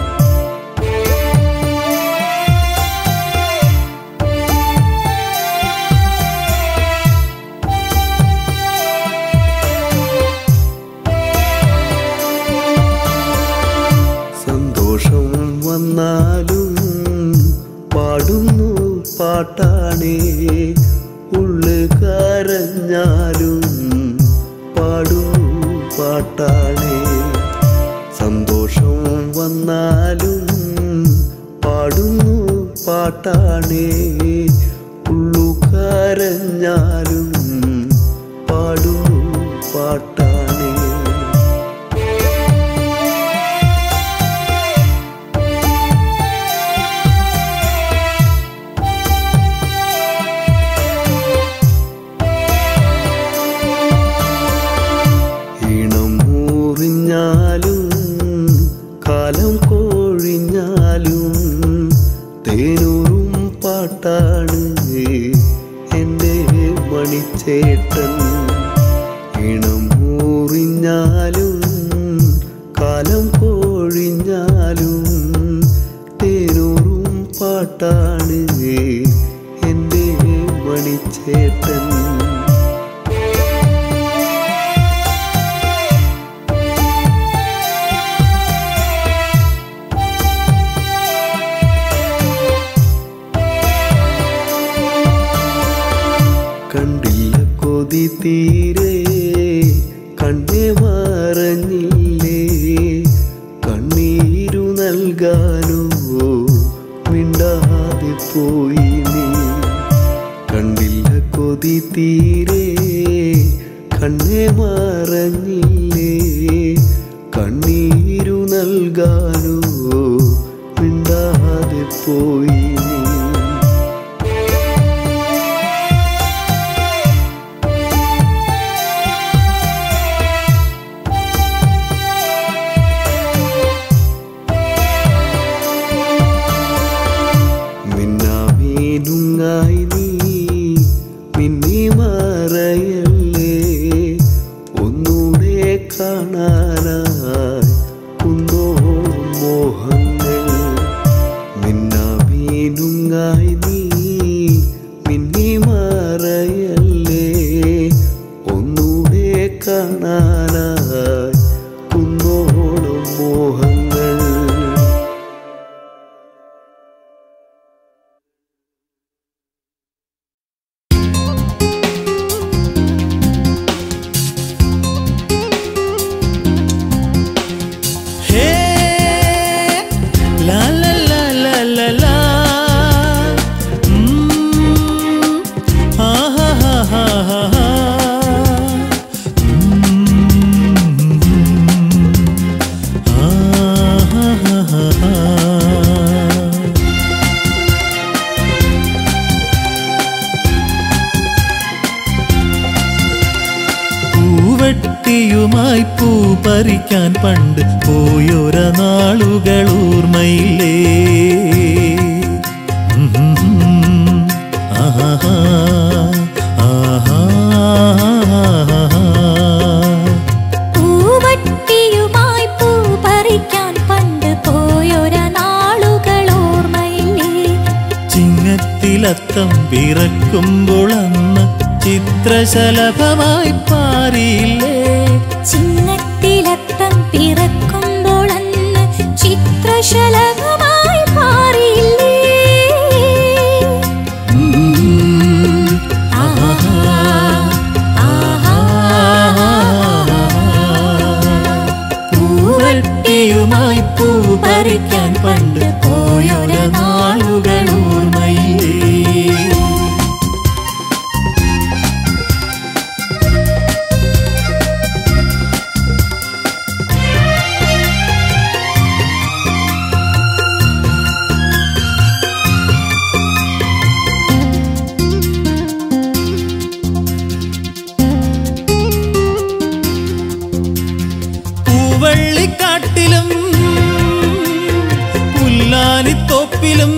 സന്തോഷം വന്നാലും പാടുന്നു പാട്ടാണേ ഉള്ളു കരഞ്ഞാലും പാടുന്നു പാട്ടാണേ സന്തോഷം വന്നാലും പാടുന്നു പാട്ടാണേ ഉള്ളു കരഞ്ഞാലും പാടുന്നു പാട്ടാണേ ഈണം മൂറിഞ്ഞാലും കാലം കോഴിഞ്ഞാലും തേനൂറും പാട്ടാണ് എൻ്റെ മണിച്ചേട്ടൻ ഈണം മൂറിഞ്ഞാലും കാലം കോഴിഞ്ഞാലും തേനൂറും പാട്ടാണ് എൻ്റെ മണിച്ചേട്ടൻ കണ്ടില്ല കൊതി തീരെ കണ്ണെ മറഞ്ഞില്ലേ കണ്ണീരു നൽകാനോ മിണ്ടാതെ പോയി നീ കണ്ടില്ല കൊതി തീരെ കണ്ണെ മറഞ്ഞില്ലേ കണ്ണീരു നൽകാനോ മിണ്ടാതെ പോയി നീ മിന്നാമീനുങ്ങായി നീ മിന്നി മറയല്ലേ ഒന്നൂടെ കാണാനായി കുന്നോളം മോഹങ്ങൾ ഹേ ലാ ലാ ലാ ലാ ലാ ലാ ഉം, ആ ഹാ ഹാ ഹാ ഹാ ഹാ. ഉം, ആ ഹാ ഹാ ഹാ ഹാ. പൂവട്ടിയുമായി പൂ പറിക്കാൻ പണ്ട് പോയൊര നാളുകൾ ഓർമ്മയില്ലേ ഉം, ആഹാ, ആഹാ. പൂവട്ടിയുമായി പൂ പറിക്കാൻ പണ്ട് പോയൊര നാളുകൾ ഓർമ്മയില്ലേ ചിങ്ങത്തിലത്തം പിറക്കുമ്പോൾ അന്ന് ചിത്രശലഭമായി പാറിയില്ലേ ചിങ്ങത്തിലത്തം പിറക്കുമ്പോൾ അന്ന് ചിത്രശലഭമായി മാറിയില്ലേ ആഹാ, ആഹാ. പൂവട്ടിയുമായി പൂ പറിക്കാൻ പണ്ട് പോയൊര നാളുകൾ ഓർമ്മയില്ലേ പൂവള്ളിക്കാട്ടിലും പുല്ലാലിത്തോപ്പിലും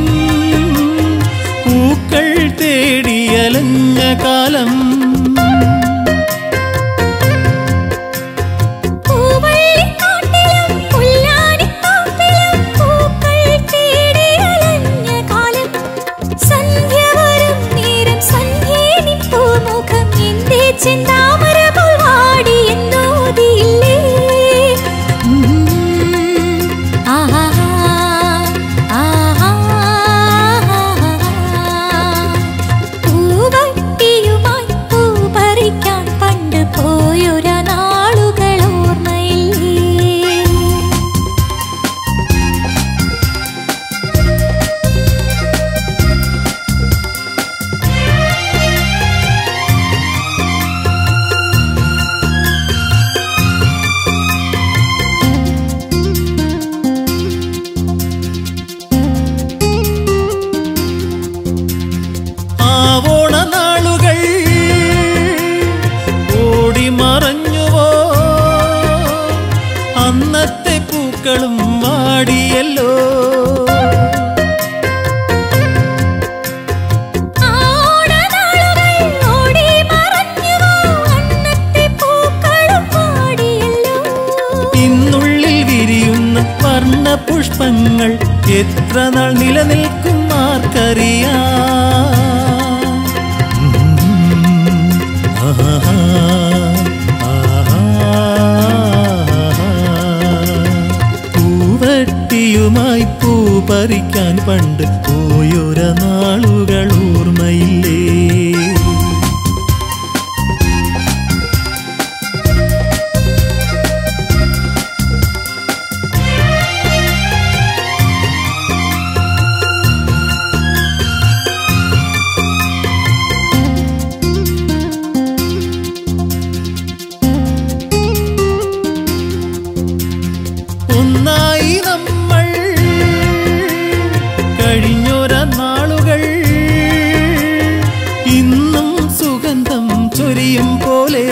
പൂക്കൾ തേടിയലഞ്ഞ കാലം പൂവള്ളിക്കാട്ടിലും പുല്ലാനിത്തോപ്പിലും പൂക്കൾ തേടി അലഞ്ഞ കാലം. സന്ധ്യ വരും നേരം സന്ധ്യേ നിൻ പൂമുഖം എന്റെ ചെന്താമര പോൽ വാടിയെന്നോതിയില്ലേ? ഉം. ആഹാ, ആഹാ. പൂവട്ടിയുമായി പൂ പറിക്കാൻ പണ്ട് പോയൊര നാളുകൾ ഓർമ്മയില്ലേ ആവോണ നാളുകൾ ഓടി മറഞ്ഞുവോ അന്നത്തെ പൂക്കളും വാടിയല്ലോ ആടനാളുകൾ ഓടി മറഞ്ഞുവോ അന്നത്തെ പൂക്കളും പാടിയല്ലോ ഇന്നുള്ളിൽ വിരിയുന്ന വർണ്ണ പുഷ്പങ്ങൾ എത്ര നാൾ നിലനിൽക്കും ആർക്കറിയാം ഉം, ആഹാ, ആഹാ. പൂവട്ടിയുമായി പൂ പറിക്കാൻ പണ്ട് പോയൊര നാളുകൾ ഓർമ്മയില്ലേ ഒന്നായി നമ്മൾ കഴിഞ്ഞൊര നാളുകൾ ഇന്നും സുഗന്ധം ചൊരിയും പോലെ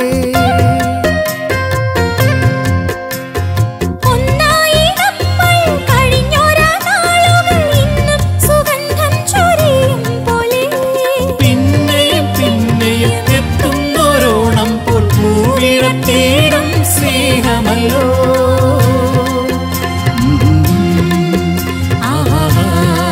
ഒന്നായി നമ്മൾ കഴിഞ്ഞൊരാ നാളുകൾ ഇന്നും സുഗന്ധം ചൊരിയും പോലെ പിന്നെയും പിന്നെയും എത്തുന്നോരോണം പോൽ പൂവിടത്തേടും സ്നേഹമല്ലോ ആഹാ,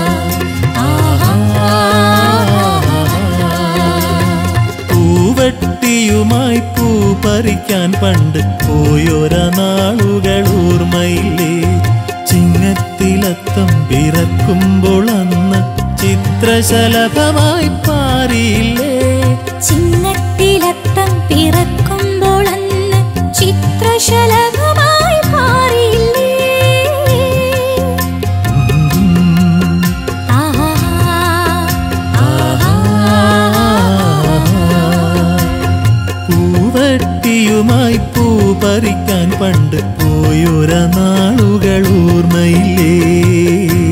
ആഹാ. പൂവട്ടിയുമായി പൂ പറിക്കാൻ പണ്ട് പോയൊര നാളുകൾ ഓർമ്മയില്ലേ ചിങ്ങത്തിലത്തം പിറക്കുമ്പോൾ അന്ന് ചിത്രശലഭമായി പാറിയില്ലേ ചിങ്ങത്തിലത്തം പിറക്കുമ്പോൾ അന്ന് ചിത്രശലഭമായി മാറിയില്ലേ ആഹാ പൂവട്ടിയുമായി പൂ പറിക്കാൻ പണ്ട് പോയൊര നാളുകൾ ഓർമ്മയില്ലേ